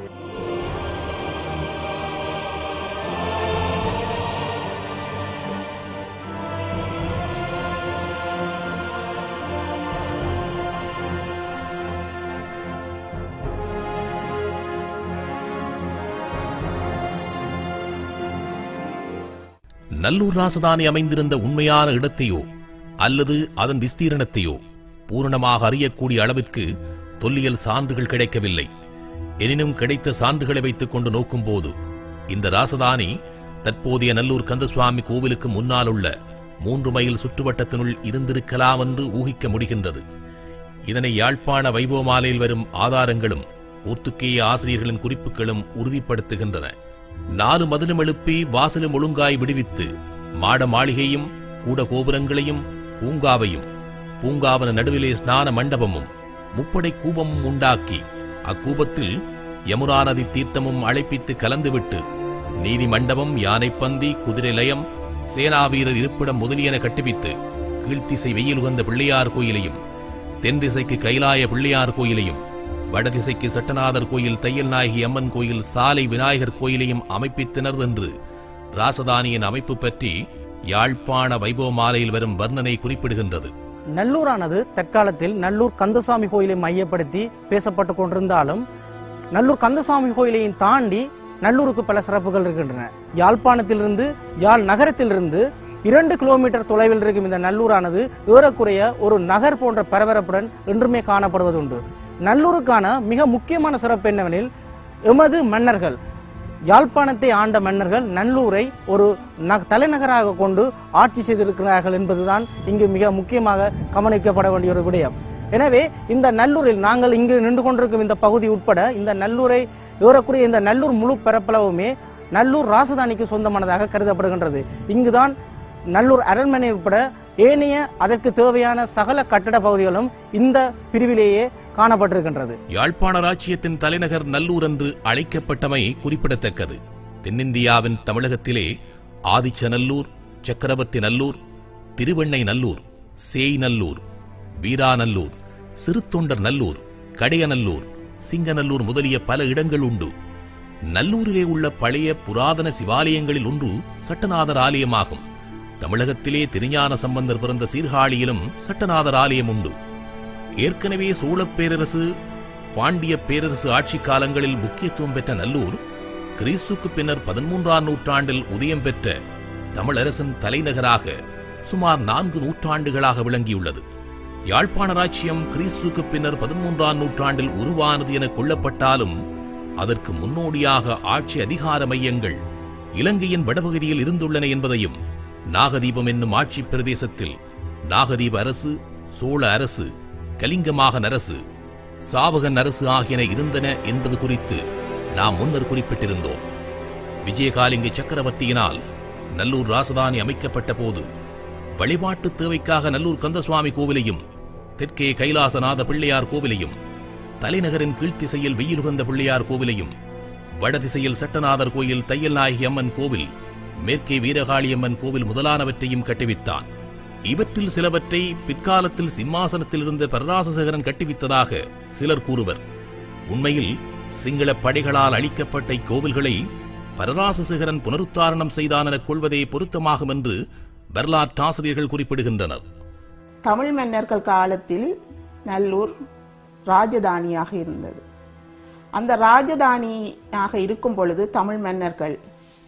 நல்லூர் ராசதானி அமைந்திருந்த உண்மையான இடத்தையோ அல்லது அதன் விஸ்தீரணத்தையோ பூரணமாக அறியக்கூடிய அளவிற்கு தொல்லியல் சான்றுகள் கிடைக்கவில்லை எனினும் கிடைத்த சான்றுகளை வைத்துக் கொண்டு நோக்கும்போது இந்த ராசதானி தற்போதைய நல்லூர் கந்தசுவாமி கோவிலுக்கு முன்னால் உள்ள மூன்று மைல் சுற்றுவட்டத்தினுள் இருந்திருக்கலாம் என்று ஊகிக்க முடிகின்றது இதனை யாழ்ப்பாண வைபவமாலையில் வரும் ஆதாரங்களும் போர்த்துக்கேய ஆசிரியர்களின் குறிப்புகளும் உறுதிப்படுத்துகின்றன நாலு மதிலும் எழுப்பி வாசலும் ஒழுங்காய் விடுவித்து மாட மாளிகையும் கூட கோபுரங்களையும் பூங்காவையும் பூங்காவன நடுவிலே ஸ்நான மண்டபமும் முப்படை கூபமும் உண்டாக்கி அக்கூபத்தில் யமுனா நதி தீர்த்தமும் அழைப்பித்து கலந்துவிட்டு நீதி மண்டபம் யானைப்பந்தி குதிரை லயம் சேனாவீரர் இருப்பிடம் முதலியன கட்டுவித்து கீழ்த்திசை வெயிலுகந்த பிள்ளையார் கோயிலையும் தென் திசைக்கு கைலாய பிள்ளையார் கோயிலையும் வடதிசைக்கு சட்டநாதர் கோயில் தையல் நாயகி அம்மன் கோயில் சாலை விநாயகர் கோயிலையும் அமைப்பித்தனர் என்று ராசதானியின் அமைப்பு பற்றி யாழ்ப்பாண வைபவ மாலையில் வரும் வர்ணனை குறிப்பிடுகின்றது நல்லூரானது தற்காலத்தில் நல்லூர் கந்தசாமி கோயிலை மையப்படுத்தி பேசப்பட்டு கொண்டிருந்தாலும் நல்லூர் கந்தசாமி கோயிலையும் தாண்டி நல்லூருக்கு பல சிறப்புகள் இருக்கின்றன யாழ்ப்பாணத்திலிருந்து யாழ் நகரத்திலிருந்து இரண்டு கிலோமீட்டர் தொலைவில் இருக்கும் இந்த நல்லூரானது ஏறக்குறைய ஒரு நகர் போன்ற பரபரப்புடன் என்றுமே காணப்படுவதுண்டு நல்லூருக்கான மிக முக்கியமான சிறப்பு என்னவெனில் எமது மன்னர்கள் யாழ்ப்பாணத்தை ஆண்ட மன்னர்கள் நல்லூரை ஒரு ந- தலைநகராக கொண்டு ஆட்சி செய்திருக்கிறார்கள் என்பதுதான் இங்கு மிக முக்கியமாக கவனிக்கப்பட வேண்டிய ஒரு விடயம் எனவே இந்த நல்லூரில் நாங்கள் இங்கு நின்று கொண்டிருக்கும் இந்த பகுதி உட்பட இந்த நல்லூரை ஏறக்குறைய இந்த நல்லூர் முழு பரப்பளவுமே நல்லூர் ராசதானிக்கு சொந்தமானதாக கருதப்படுகின்றது இங்குதான் நல்லூர் அரண்மனை உட்பட ஏனைய அதற்கு தேவையான சகல கட்டட பகுதிகளும் இந்த பிரிவிலேயே காணப்பட்டிருக்கின்றது யாழ்ப்பாண ராச்சியத்தின் தலைநகர் நல்லூர் என்று அழைக்கப்பட்டமை குறிப்பிடத்தக்கது தென்னிந்தியாவின் தமிழகத்திலே ஆதிச்சநல்லூர் சக்கரவர்த்தி நல்லூர் திருவெண்ணை நல்லூர் சேய் நல்லூர் வீராநல்லூர் சிறுத்தொண்டர் நல்லூர் கடையநல்லூர் சிங்கநல்லூர் முதலிய பல இடங்கள் உண்டு நல்லூரிலே உள்ள பழைய புராதன சிவாலயங்களில் ஒன்று சட்டநாதர் ஆலயமாகும் தமிழகத்திலே திருஞான சம்பந்தர் பிறந்த சீர்காழியிலும் சட்டநாதர் ஆலயம் உண்டு ஏற்கனவே சோழப் பேரரசு பாண்டிய பேரரசு ஆட்சி காலங்களில் முக்கியத்துவம் பெற்ற நல்லூர் கிறிஸ்துக்கு பின்னர் பதிமூன்றாம் நூற்றாண்டில் உதயம் பெற்ற தமிழரசின் தலைநகராக சுமார் நான்கு நூற்றாண்டுகளாக விளங்கியுள்ளது யாழ்ப்பாண ராச்சியம் கிறிஸ்துக்கு பின்னர் பதிமூன்றாம் நூற்றாண்டில் உருவானது என கொள்ளப்பட்டாலும் அதற்கு முன்னோடியாக ஆட்சி அதிகார மையங்கள் இலங்கையின் வடபகுதியில் இருந்துள்ளன என்பதையும் நாகதீபம் என்னும் ஆட்சி பிரதேசத்தில் நாகதீப அரசு சோழ அரசு கலிங்கமாகன் அரசு சாவகன் அரசு ஆகியன இருந்தன என்பது குறித்து நாம் முன்னர் குறிப்பிட்டிருந்தோம் விஜயகாலிங்க சக்கரவர்த்தியினால் நல்லூர் ராசதானி அமைக்கப்பட்ட போது வழிபாட்டு தேவைக்காக நல்லூர் கந்தசுவாமி கோவிலையும் தெற்கே கைலாசநாத பிள்ளையார் கோவிலையும் தலைநகரின் கீழ்த்திசையில் வெயிலுகந்த பிள்ளையார் கோவிலையும் வடதிசையில் சட்டநாதர் கோயில் தையல் நாயகி அம்மன் கோவில் மேற்கே வீரகாளியம்மன் கோவில் முதலானவற்றையும் கட்டுவித்தான் இவற்றில் சிலவற்றை பிற்காலத்தில் சிம்மாசனத்தில் இருந்த பரராசசேகரன் கட்டுவித்ததாக சிலர் கூறுவர் உண்மையில் சிங்கள படைகளால் அழிக்கப்பட்ட இக்கோவில்களை பரராசசேகரன் புனருத்தாரணம் செய்தான் எனக் கொள்வதே பொருத்தமாகும் என்று வரலாற்றாசிரியர்கள் குறிப்பிடுகின்றனர் தமிழ் மன்னர்கள் காலத்தில் நல்லூர் ராஜதானியாக இருந்தது அந்த ராஜதானியாக இருக்கும் பொழுது தமிழ் மன்னர்கள்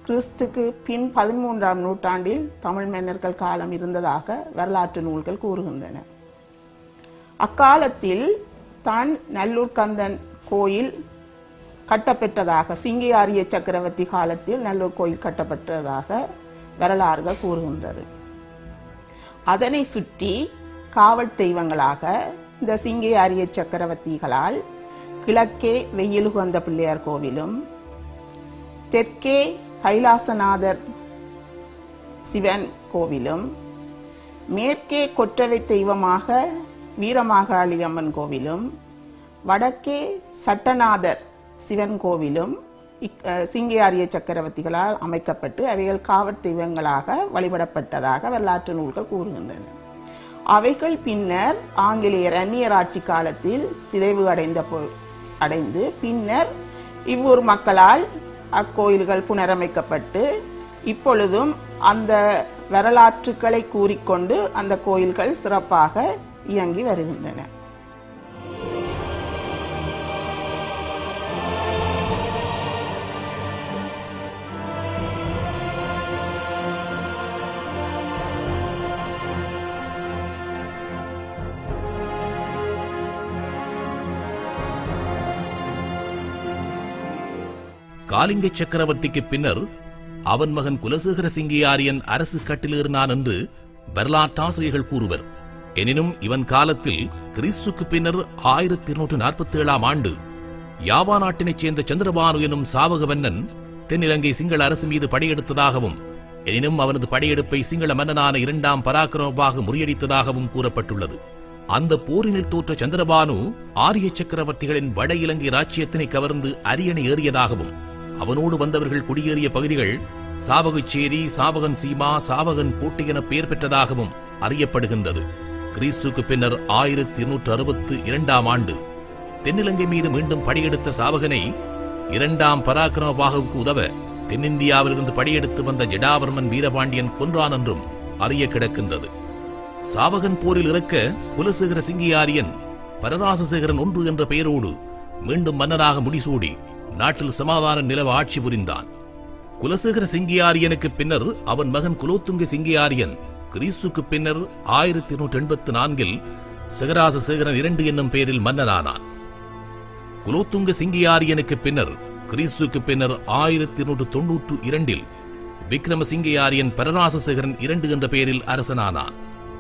கிறிஸ்துக்கு பின் பதிமூன்றாம் நூற்றாண்டில் தமிழ் மன்னர்கள் காலம் இருந்ததாக வரலாற்று நூல்கள் கூறுகின்றன அக்காலத்தில் தான் நல்லூர் கந்தன் கோயில் கட்டப்பெற்றதாக சிங்கியாரிய சக்கரவர்த்தி காலத்தில் நல்லூர் கோயில் கட்டப்பட்டதாக வரலாறுகள் கூறுகின்றது அதனை சுற்றி காவல் தெய்வங்களாக இந்த சிங்கியாரிய சக்கரவர்த்திகளால் கிழக்கே வெயிலுகந்த பிள்ளையார் கோவிலும் தெற்கே கைலாசநாதர் சிவன் கோவிலும் மேற்கே கொற்றவை தெய்வமாக வீரமாகாளி அம்மன் கோவிலும் வடக்கே சட்டநாதர் சிவன் கோவிலும் இக்- அஹ் சிங்கையாரிய சக்கரவர்த்திகளால் அமைக்கப்பட்டு அவைகள் காவற் தெய்வங்களாக வழிபடப்பட்டதாக வரலாற்று நூல்கள் கூறுகின்றன அவைகள் பின்னர் ஆங்கிலேயர் அந்நியர் ஆட்சி காலத்தில் சிதைவு அடைந்த பொ- அடைந்து பின்னர் இவ்வூர் மக்களால் அக்கோயில்கள் புனரமைக்கப்பட்டு இப்பொழுதும் அந்த வரலாற்றுக்களை கூறிக்கொண்டு அந்த கோயில்கள் சிறப்பாக இயங்கி வருகின்றன காலிங்க சக்கரவர்த்திக்கு பின்னர் அவன் மகன் குலசேகர சிங்கியாரியன் அரசு கட்டிலேறினான் என்று வரலாற்றாசிரியர்கள் கூறுவர் எனினும் இவன் காலத்தில் கிறிஸ்துக்கு பின்னர் ஆயிரத்தி இருநூற்று நாற்பத்தி ஏழாம் ஆண்டு யாவா நாட்டினைச் சேர்ந்த சந்திரபானு எனும் சாவக மன்னன் தென்னிலங்கை சிங்கள அரசு மீது படையெடுத்ததாகவும் எனினும் அவனது படையெடுப்பை சிங்கள மன்னனான இரண்டாம் பராக்கிரமபாகு முறியடித்ததாகவும் கூறப்பட்டுள்ளது அந்த போரினில் தோற்ற சந்திரபானு ஆரிய சக்கரவர்த்திகளின் வட இலங்கை ராச்சியத்தினை கவர்ந்து அரியணை ஏறியதாகவும் அவனோடு வந்தவர்கள் குடியேறிய பகுதிகள் சாவகச்சேரி சாவகன் சீமா சாவகன் கோட்டை என பெயர் பெற்றதாகவும் அறியப்படுகின்றது கிறிஸ்துக்கு பின்னர் ஆயிரத்தி இருநூற்று அறுபத்து இரண்டாம் ஆண்டு தென்னிலங்கை மீது மீண்டும் படையெடுத்த சாவகனை இரண்டாம் பராக்கிரமபாகுவுக்கு உதவ தென்னிந்தியாவிலிருந்து படையெடுத்து வந்த ஜடாவர்மன் வீரபாண்டியன் கொன்றான் என்றும் அறிய கிடக்கின்றது சாவகன் போரில் இறக்க குலசேகர சிங்கியாரியன் பரராசசேகரன் ஒன்று என்ற பெயரோடு மீண்டும் மன்னனாக முடிசூடி நாட்டில் சமாதான நிலவ ஆட்சி புரிந்தான் குலசேகர சிங்கியாரியனுக்கு பின்னர் அவன் மகன் குலோத்துங்க சிங்கியாரியன் கிறிஸ்துக்கு பின்னர் ஆயிரத்தி நூற்றி எண்பத்தி நான்கில் சிகராச சேகரன் இரண்டு என்னும் பெயரில் மன்னனானான் குலோத்துங்க சிங்கியாரியனுக்கு பின்னர் கிறிஸ்துக்கு பின்னர் ஆயிரத்தி நூற்று தொன்னூற்று இரண்டில் விக்ரமசிங்கியாரியன் பரராசசேகரன் இரண்டு என்ற பெயரில் அரசனானான்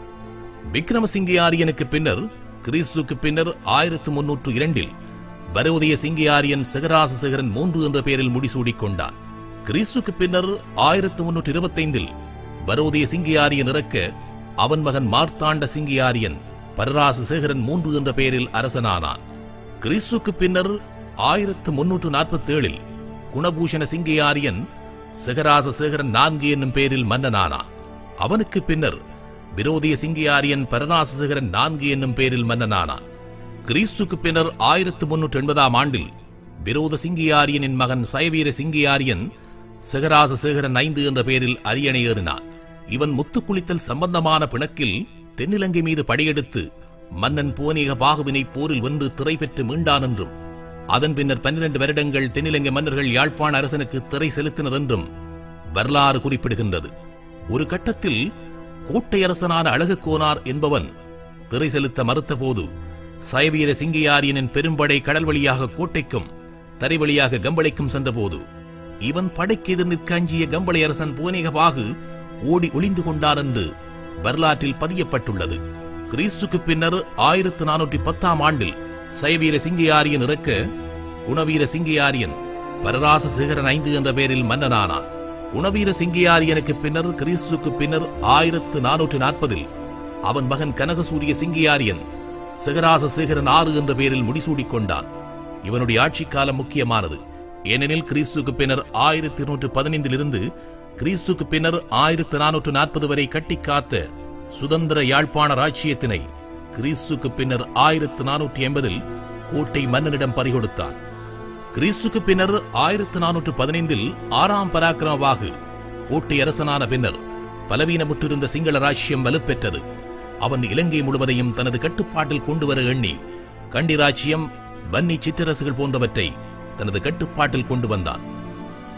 விக்ரமசிங்கியாரியனுக்கு பின்னர் கிறிஸ்துக்கு பின்னர் ஆயிரத்து முன்னூற்று இரண்டில் பரோதய சிங்கியாரியன் சிகராசசேகரன் மூன்று என்ற பெயரில் முடிசூடிக் கொண்டான் கிறிஸ்துக்கு பின்னர் ஆயிரத்து முன்னூற்று இருபத்தைந்தில் பரோதய சிங்கியாரியன் இறக்க அவன் மகன் மார்த்தாண்ட சிங்கியாரியன் பரராசசேகரன் மூன்று என்ற பெயரில் அரசனானான் கிறிஸ்துக்கு பின்னர் ஆயிரத்து முன்னூற்று நாற்பத்தேழில் குணபூஷண சிங்கியாரியன் சிகராச சேகரன் நான்கு என்னும் பெயரில் மன்னனானான் அவனுக்கு பின்னர் விரோதிய சிங்கியாரியன் பரநாசசேகரன் நான்கு என்னும் பெயரில் மன்னனானான் கிறிஸ்துக்கு பின்னர் ஆயிரத்து முன்னூற்று எண்பதாம் ஆண்டில் விரோத சிங்கியாரியனின் மகன் சயவீர சிங்கியாரியன் சிகராச சேகரன் ஐந்து என்ற பெயரில் அரியணை ஏறினான் இவன் முத்துக்குளித்தல் சம்பந்தமான பிணக்கில் தென்னிலங்கை மீது படையெடுத்து மன்னன் பூவனீக பாகுவினை போரில் வென்று திரை பெற்று மீண்டான் என்றும் அதன் பின்னர் பன்னிரண்டு வருடங்கள் தென்னிலங்கை மன்னர்கள் யாழ்ப்பாண அரசனுக்கு திரை செலுத்தினர் என்றும் வரலாறு குறிப்பிடுகின்றது ஒரு கட்டத்தில் கோட்டை அரசனான அழகு கோனார் என்பவன் திரை செலுத்த மறுத்தபோது சயவீர சிங்கியாரியனின் பெரும்படை கடல் வழியாக கோட்டைக்கும் தரை வழியாக கம்பளைக்கும் சென்றபோது இவன் படைக்கு எதிர் நிற்க அஞ்சிய கம்பளை அரசன் புவனேகபாகு ஓடி ஒளிந்து கொண்டார் என்று வரலாற்றில் பதியப்பட்டுள்ளது கிறிஸ்துக்கு பின்னர் ஆயிரத்து நானூற்றி பத்தாம் ஆண்டில் சயவீர சிங்கியாரியன் இறக்க குணவீர சிங்கியாரியன் பரராச சேகரன் ஐந்து என்ற பெயரில் மன்னனானான் குணவீர சிங்கியாரியனுக்கு பின்னர் கிறிஸ்துக்கு பின்னர் ஆயிரத்து நானூற்று நாற்பதில் அவன் மகன் கனகசூரிய சிங்கியாரியன் சிகராச சேகரன் ஆறு என்ற பெயரில் முடிசூடிக் கொண்டான் இவனுடைய ஆட்சி காலம் முக்கியமானது ஏனெனில் கிறிஸ்துக்கு பின்னர் ஆயிரத்தி இருநூற்று பதினைந்திலிருந்து கிறிஸ்துக்கு பின்னர் ஆயிரத்து நானூற்று நாற்பது வரை கட்டிக் காத்த சுதந்திர யாழ்ப்பாண ராச்சியத்தினை கிறிஸ்துக்கு பின்னர் ஆயிரத்து நானூற்றி எண்பதில் கோட்டை மன்னனிடம் பறிகொடுத்தான் கிறிஸ்துக்கு பின்னர் ஆயிரத்து நானூற்று பதினைந்தில் ஆறாம் பராக்கிரமவாகு கோட்டை அரசனான பின்னர் பலவீனமுற்றிருந்த சிங்கள ராஜ்யம் வலுப்பெற்றது அவன் இலங்கை முழுவதையும் தனது கட்டுப்பாட்டில் கொண்டு வர எண்ணி கண்டி ராச்சியம் வன்னி சிற்றரசுகள் போன்றவற்றை தனது கட்டுப்பாட்டில் கொண்டு வந்தான்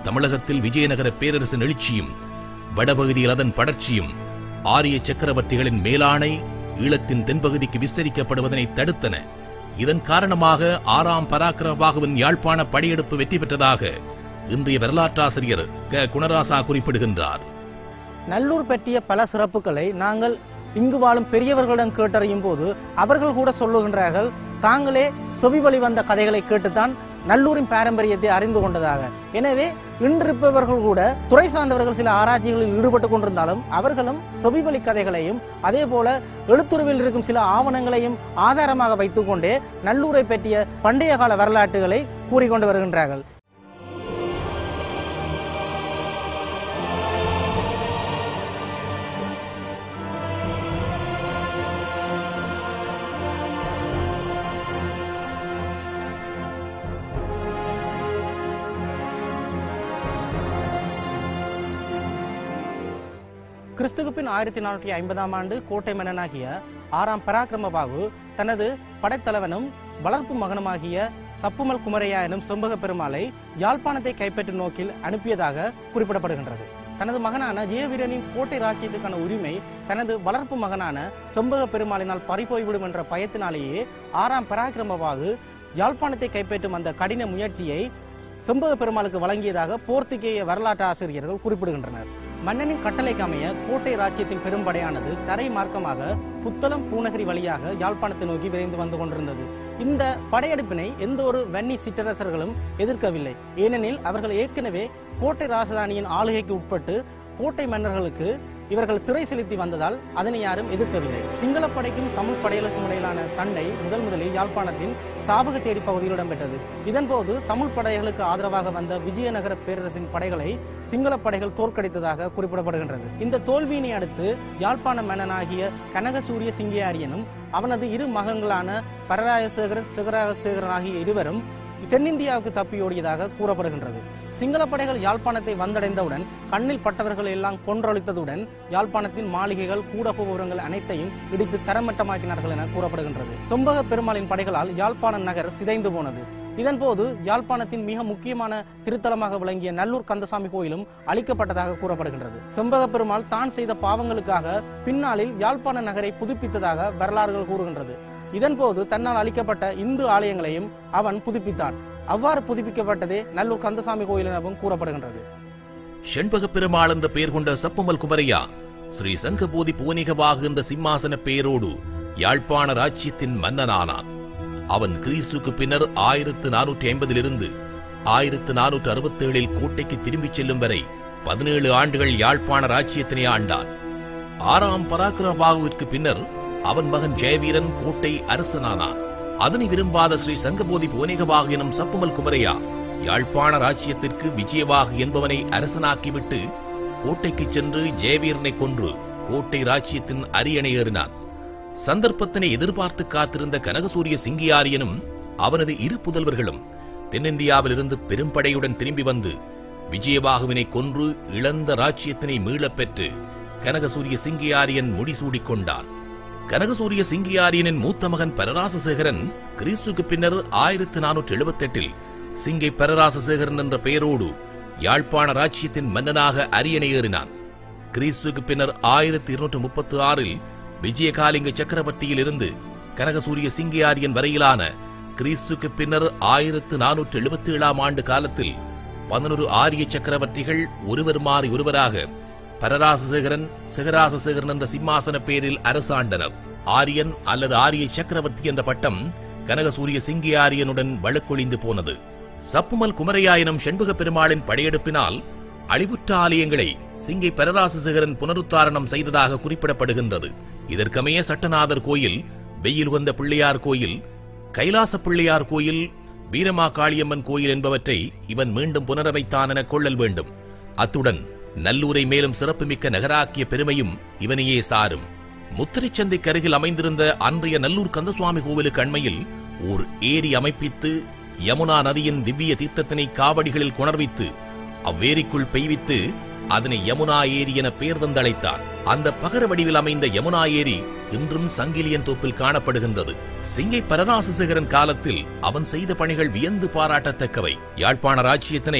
தமிழகத்தில் விஜயநகர பேரரசின் எழுச்சியும் வடபகுதியில் அதன் படர்ச்சியும் ஆரிய சக்கரவர்த்திகளின் மேலாணை ஈழத்தின் தென்பகுதிக்கு விஸ்தரிக்கப்படுவதனை தடுத்தன இதன் காரணமாக ஆறாம் பராக்கிரமபாகுவின் யாழ்ப்பாண படையெடுப்பு வெற்றி பெற்றதாக இன்றைய வரலாற்றாசிரியர் க குணராசா குறிப்பிடுகின்றார் நல்லூர் பற்றிய பல சிறப்புகளை நாங்கள் இங்கு வாழும் பெரியவர்களிடம் கேட்டறியும் போது அவர்கள் கூட சொல்லுகின்றார்கள் தாங்களே செவி வழி வந்த கதைகளை கேட்டுத்தான் நல்லூரின் பாரம்பரியத்தை அறிந்து கொண்டதாக எனவே இன்றிருப்பவர்கள் கூட துறை சார்ந்தவர்கள் சில ஆராய்ச்சிகளில் ஈடுபட்டு கொண்டிருந்தாலும் அவர்களும் செவிவழி கதைகளையும் அதே போல எழுத்துருவில் இருக்கும் சில ஆவணங்களையும் ஆதாரமாக வைத்துக்கொண்டே நல்லூரை பற்றிய பண்டைய கால வரலாற்றுகளை கூறிக்கொண்டு வருகின்றார்கள் கிறிஸ்துக்கு பின் ஆயிரத்தி நானூற்றி ஐம்பதாம் ஆண்டு கோட்டை மன்னனாகிய ஆறாம் பராக்கிரமபாகு தனது படைத்தலைவனும் வளர்ப்பு மகனுமாகிய சப்புமல் குமரையா எனும் செம்பக பெருமாளை யாழ்ப்பாணத்தை கைப்பற்றும் நோக்கில் அனுப்பியதாக குறிப்பிடப்படுகின்றது தனது மகனான ஜெயவீரனின் கோட்டை ராஜ்யத்துக்கான உரிமை தனது வளர்ப்பு மகனான செம்பக பெருமாளினால் பறிபோய்விடும் என்ற பயத்தினாலேயே ஆறாம் பராக்கிரமபாகு யாழ்ப்பாணத்தை கைப்பற்றும் அந்த கடின முயற்சியை செம்பக பெருமாளுக்கு வழங்கியதாக போர்த்துகேய வரலாற்று ஆசிரியர்கள் குறிப்பிடுகின்றனர் மன்னனின் கட்டளைக்கு அமைய கோட்டை ராஜ்யத்தின் பெரும்படையானது தரை மார்க்கமாக புத்தளம் பூநகரி வழியாக யாழ்ப்பாணத்தை நோக்கி விரைந்து வந்து கொண்டிருந்தது இந்த படையெடுப்பினை எந்த ஒரு வன்னி சிற்றரசர்களும் எதிர்க்கவில்லை ஏனெனில் அவர்கள் ஏற்கனவே கோட்டை ராஜதானியின் ஆளுகைக்கு உட்பட்டு கோட்டை மன்னர்களுக்கு இவர்கள் திரை செலுத்தி வந்ததால் அதனை யாரும் எதிர்க்கவில்லை சிங்கள படைக்கும் தமிழ் படைகளுக்கும் இடையிலான சண்டை முதல் முதலில் யாழ்ப்பாணத்தின் சாபகச்சேரி பகுதியில் இடம்பெற்றது இதன்போது தமிழ் படைகளுக்கு ஆதரவாக வந்த விஜயநகர பேரரசின் படைகளை சிங்கள படைகள் தோற்கடித்ததாக குறிப்பிடப்படுகின்றது இந்த தோல்வியினை அடுத்து யாழ்ப்பாண மன்னனாகிய கனகசூரிய சிங்கியாரியனும் அவனது இரு மகன்களான பரராயசேகரன் சிகராகசேகரன் ஆகிய இருவரும் தென்னிந்தியாவுக்கு தப்பியோடியதாக கூறப்படுகின்றது சிங்கள படைகள் யாழ்ப்பாணத்தை வந்தடைந்தவுடன் கண்ணில் பட்டவர்கள் எல்லாம் கொன்றொழித்ததுடன் யாழ்ப்பாணத்தின் மாளிகைகள் கூடகோபுரங்கள் அனைத்தையும் இடித்து தரமட்டமாக்கினார்கள் என கூறப்படுகின்றது சொம்பக பெருமாளின் படைகளால் யாழ்ப்பாண நகர் சிதைந்து போனது இதன்போது யாழ்ப்பாணத்தின் மிக முக்கியமான திருத்தலமாக விளங்கிய நல்லூர் கந்தசாமி கோயிலும் அழிக்கப்பட்டதாக கூறப்படுகின்றது செம்பக பெருமாள் தான் செய்த பாவங்களுக்காக பின்னாளில் யாழ்ப்பாண நகரை புதுப்பித்ததாக வரலாறுகள் கூறுகின்றது இதன்போது தன்னால் அளிக்கப்பட்ட இந்து ஆலயங்களையும் அவன் புதுப்பித்தான் அவ்வாறு புதுப்பிக்கப்பட்டதே நல்லூர் கந்தசாமி கோயில் எனவும் கூறப்படுகின்றது செண்பக பெருமாள் என்ற பெயர் கொண்ட சப்புமல் குமரையா ஸ்ரீ சங்கபோதி பூனிகவாக என்ற சிம்மாசன பெயரோடு யாழ்ப்பாண ராஜ்யத்தின் மன்னனானான் அவன் கிறிஸ்துக்கு பின்னர் ஆயிரத்து நானூற்றி ஐம்பதிலிருந்து ஆயிரத்து நானூற்று அறுபத்தேழில் கோட்டைக்கு திரும்பிச் செல்லும் வரை பதினேழு ஆண்டுகள் யாழ்ப்பாண ராஜ்யத்தினை ஆண்டான் ஆறாம் பராக்கிரபாகுவிற்கு பின்னர் அவன் மகன் ஜெயவீரன் கோட்டை அரசனானான் அதனை விரும்பாத ஸ்ரீ சங்கபோதி புவனேகவாக எனும் சப்புமல் குமரையா யாழ்ப்பாண ராஜ்யத்திற்கு விஜயவாக என்பவனை அரசனாக்கிவிட்டு கோட்டைக்கு சென்று ஜெயவீரனை கொன்று கோட்டை ராஜ்யத்தின் அரியணை ஏறினான் சந்தர்ப்பத்தினை எதிர்பார்த்து காத்திருந்த கனகசூரிய சிங்கியாரியனும் அவனது இரு புதல்வர்களும் தென்னிந்தியாவிலிருந்து பெரும்படையுடன் திரும்பி வந்து விஜயபாகுவினை கொன்று இழந்த ராஜ்யத்தினை மீளப் பெற்று கனகசூரிய சிங்கியாரியன் முடிசூடிக் கொண்டான் கனகசூரிய சிங்கியாரியனின் மூத்த மகன் பரராசசேகரன் கிறிஸ்துக்கு பின்னர் ஆயிரத்து நானூற்று எழுபத்தெட்டில் சிங்கை பரராசசேகரன் என்ற பெயரோடு யாழ்ப்பாண ராஜ்யத்தின் மன்னனாக அரியணை ஏறினான் கிறிஸ்துக்கு பின்னர் ஆயிரத்தி இருநூற்று முப்பத்து ஆறில் விஜயகாலிங்க சக்கரவர்த்தியில் இருந்து கனகசூரிய சிங்கியாரியன் வரையிலான கிறிஸ்துக்கு பின்னர் ஆயிரத்து நானூற்று எழுபத்தி ஏழாம் ஆண்டு காலத்தில் பதினொரு ஆரிய சக்கரவர்த்திகள் ஒருவர் மாறி ஒருவராக பரராசசேகரன் சிகராசசேகரன் என்ற சிம்மாசன பேரில் அரசாண்டனர் ஆரியன் அல்லது ஆரிய சக்கரவர்த்தி என்ற பட்டம் கனகசூரிய சிங்கியாரியனுடன் வழக்கொழிந்து போனது சப்புமல் குமரையா எனும் செண்பக பெருமாளின் படையெடுப்பினால் அழிவுற்ற ஆலயங்களை சிங்கை பரராசசேகரன் புனருத்தாரணம் செய்ததாக குறிப்பிடப்படுகின்றது இதற்கமைய சட்டநாதர் கோயில் வெயில் உகந்த பிள்ளையார் கோயில் கைலாச பிள்ளையார் கோயில் வீரமா காளியம்மன் கோயில் என்பவற்றை இவன் மீண்டும் புனரமைத்தான் என கொள்ளல் வேண்டும் அத்துடன் நல்லூரை மேலும் சிறப்புமிக்க நகராக்கிய பெருமையும் இவனையே சாரும் முத்திரைச்சந்தைக்கு அருகில் அமைந்திருந்த அன்றைய நல்லூர் கந்தசுவாமி கோவிலுக்கு அண்மையில் ஓர் ஏரி அமைப்பித்து யமுனா நதியின் திவ்ய தீர்த்தத்தினை காவடிகளில் கொணர்வித்து அவ்வேரிக்குள் பெய்வித்து அதனை யமுனா ஏரி என பெயர் தந்தழைத்தான் அந்த பகர வடிவில் அமைந்த யமுனா ஏரி இன்றும் சங்கிலியன் தோப்பில் காணப்படுகின்றது சிங்கை பரராசசேகரன் காலத்தில் அவன் செய்த பணிகள் வியந்து பாராட்டத்தக்கவை யாழ்ப்பாண ராஜ்யத்தினை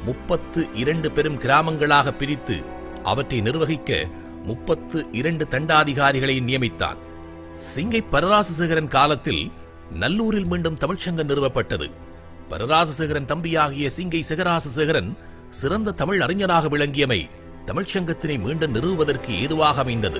முப்பத்து இரண்டு பெரும் கிராமங்களாக பிரித்து அவற்றை நிர்வகிக்க முப்பத்து இரண்டு தண்டாதிகாரிகளை நியமித்தான் சிங்கை பரராசசேகரன் காலத்தில் நல்லூரில் மீண்டும் தமிழ்ச்சங்கம் நிறுவப்பட்டது பரராசசேகரன் தம்பியாகிய சிங்கை சிகராசசேகரன் சிறந்த தமிழ் அறிஞராக விளங்கியமை தமிழ்ச்சங்கத்தினை மீண்டும் நிறுவுவதற்கு ஏதுவாக அமைந்தது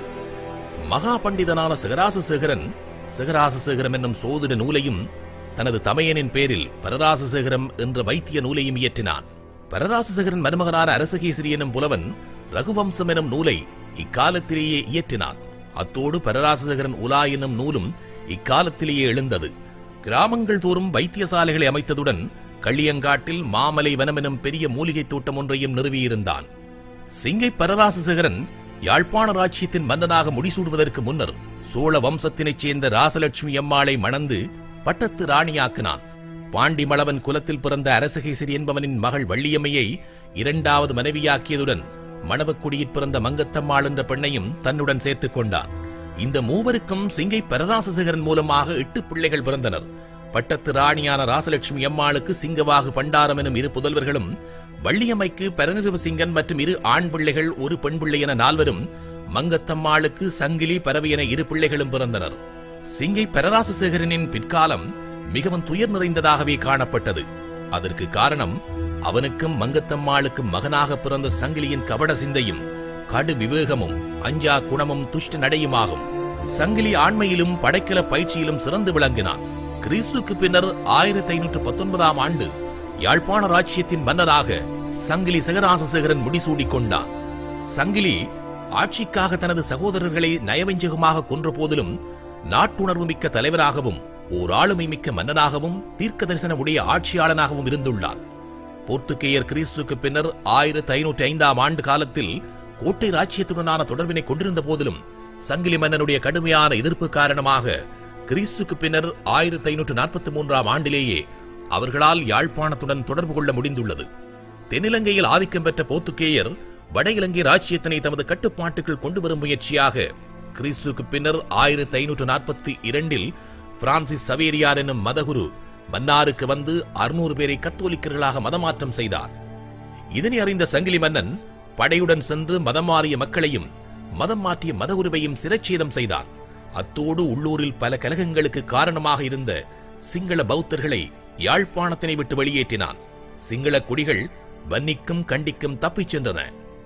மகா பண்டிதனான சிகராசசேகரன் சிகராசசேகரம் என்னும் சோதிட நூலையும் தனது தமையனின் பேரில் பரராசசேகரம் என்ற வைத்திய நூலையும் இயற்றினான் பரராசசேகரன் மருமகனான அரசகேசரி எனும் புலவன் ரகுவம்சம் எனும் நூலை இக்காலத்திலேயே இயற்றினான் அத்தோடு பரராசசேகரன் உலா என்னும் நூலும் இக்காலத்திலேயே எழுந்தது கிராமங்கள் தோறும் வைத்தியசாலைகளை அமைத்ததுடன் களியங்காட்டில் மாமலை வனம் எனும் பெரிய மூலிகைத் தோட்டம் ஒன்றையும் நிறுவியிருந்தான் சிங்கை பரராசசேகரன் யாழ்ப்பாண ராஜ்யத்தின் மன்னனாக முடிசூடுவதற்கு முன்னர் சோழ வம்சத்தினைச் சேர்ந்த ராசலட்சுமி அம்மாளை மணந்து பட்டத்து ராணியாக்கினான் பாண்டிமளவன் குலத்தில் பிறந்த அரசகேசரி என்பவனின் மகள் வள்ளியம்மையை இரண்டாவது மனைவியாக்கியதுடன் மணவக்குடியில் பிறந்த மங்கத்தம்மாள் என்ற பெண்ணையும் தன்னுடன் சேர்த்துக் கொண்டான் இந்த மூவருக்கும் சிங்கை பரராசசேகரன் மூலமாக எட்டு பிள்ளைகள் பிறந்தனர் பட்டத்து ராணியான ராசலட்சுமி அம்மாளுக்கு சிங்கவாகு பண்டாரம் எனும் இரு புதல்வர்களும் வள்ளியம்மைக்கு பரநிறுவ சிங்கன் மற்றும் இரு ஆண் பிள்ளைகள் ஒரு பெண் பிள்ளை என நால்வரும் மங்கத்தம்மாளுக்கு சங்கிலி பரவி என இரு பிள்ளைகளும் பிறந்தனர் சிங்கை பரராசசேகரனின் பிற்காலம் மிகவும் துயர் நிறைந்ததாகவே காணப்பட்டது அதற்கு காரணம் அவனுக்கும் மங்கத்தம்மாளுக்கும் மகனாக பிறந்த சங்கிலியின் கபட சிந்தையும் கடு விவேகமும் அஞ்சா குணமும் துஷ்ட நடையுமாகும் சங்கிலி ஆண்மையிலும் படைக்கல பயிற்சியிலும் சிறந்து விளங்கினான் கிறிஸ்துக்கு பின்னர் ஆயிரத்தி ஐநூற்று பத்தொன்பதாம் ஆண்டு யாழ்ப்பாண ராஜ்யத்தின் மன்னராக சங்கிலி சிகராசசேகரன் முடிசூடிக் கொண்டான் சங்கிலி ஆட்சிக்காக தனது சகோதரர்களை நயவஞ்சகமாக கொன்ற போதிலும் நாட்டுணர்வு மிக்க தலைவராகவும் ஓர் ஆளுமை மிக்க மன்னனாகவும் தீர்க்க தரிசன உடைய ஆட்சியாளனாகவும் இருந்துள்ளார் போர்த்துகேயர் கிறிஸ்துக்கு பின்னர் ஆயிரத்தி ஐநூற்றி ஐந்தாம் ஆண்டு காலத்தில் கோட்டை ராஜ்யத்துடனான தொடர்பினை கொண்டிருந்த போதிலும் சங்கிலி மன்னனுடைய கடுமையான எதிர்ப்பு காரணமாக கிறிஸ்துக்கு பின்னர் ஆயிரத்தி ஐநூற்று நாற்பத்தி மூன்றாம் ஆண்டிலேயே அவர்களால் யாழ்ப்பாணத்துடன் தொடர்பு கொள்ள முடிந்துள்ளது தென்னிலங்கையில் ஆதிக்கம் பெற்ற போர்த்துகேயர் வட இலங்கை ராஜ்யத்தினை தமது கட்டுப்பாட்டுக்குள் கொண்டு வரும் முயற்சியாக கிறிஸ்துக்கு பின்னர் ஆயிரத்தி ஐநூற்று நாற்பத்தி இரண்டில் பிரான்சிஸ் சவேரியார் என்னும் மதகுரு மன்னாருக்கு வந்து அறுநூறு பேரை கத்தோலிக்கர்களாக மதமாற்றம் செய்தார் இதனை அறிந்த சங்கிலி மன்னன் படையுடன் சென்று மதம் மாறிய மக்களையும் மதம் மாற்றிய மதகுருவையும் சிரச்சேதம் செய்தான் அத்தோடு உள்ளூரில் பல கலகங்களுக்கு காரணமாக இருந்த சிங்கள பௌத்தர்களை யாழ்ப்பாணத்தினை விட்டு வெளியேற்றினான் சிங்கள குடிகள் வன்னிக்கும் கண்டிக்கும் தப்பிச் சென்றன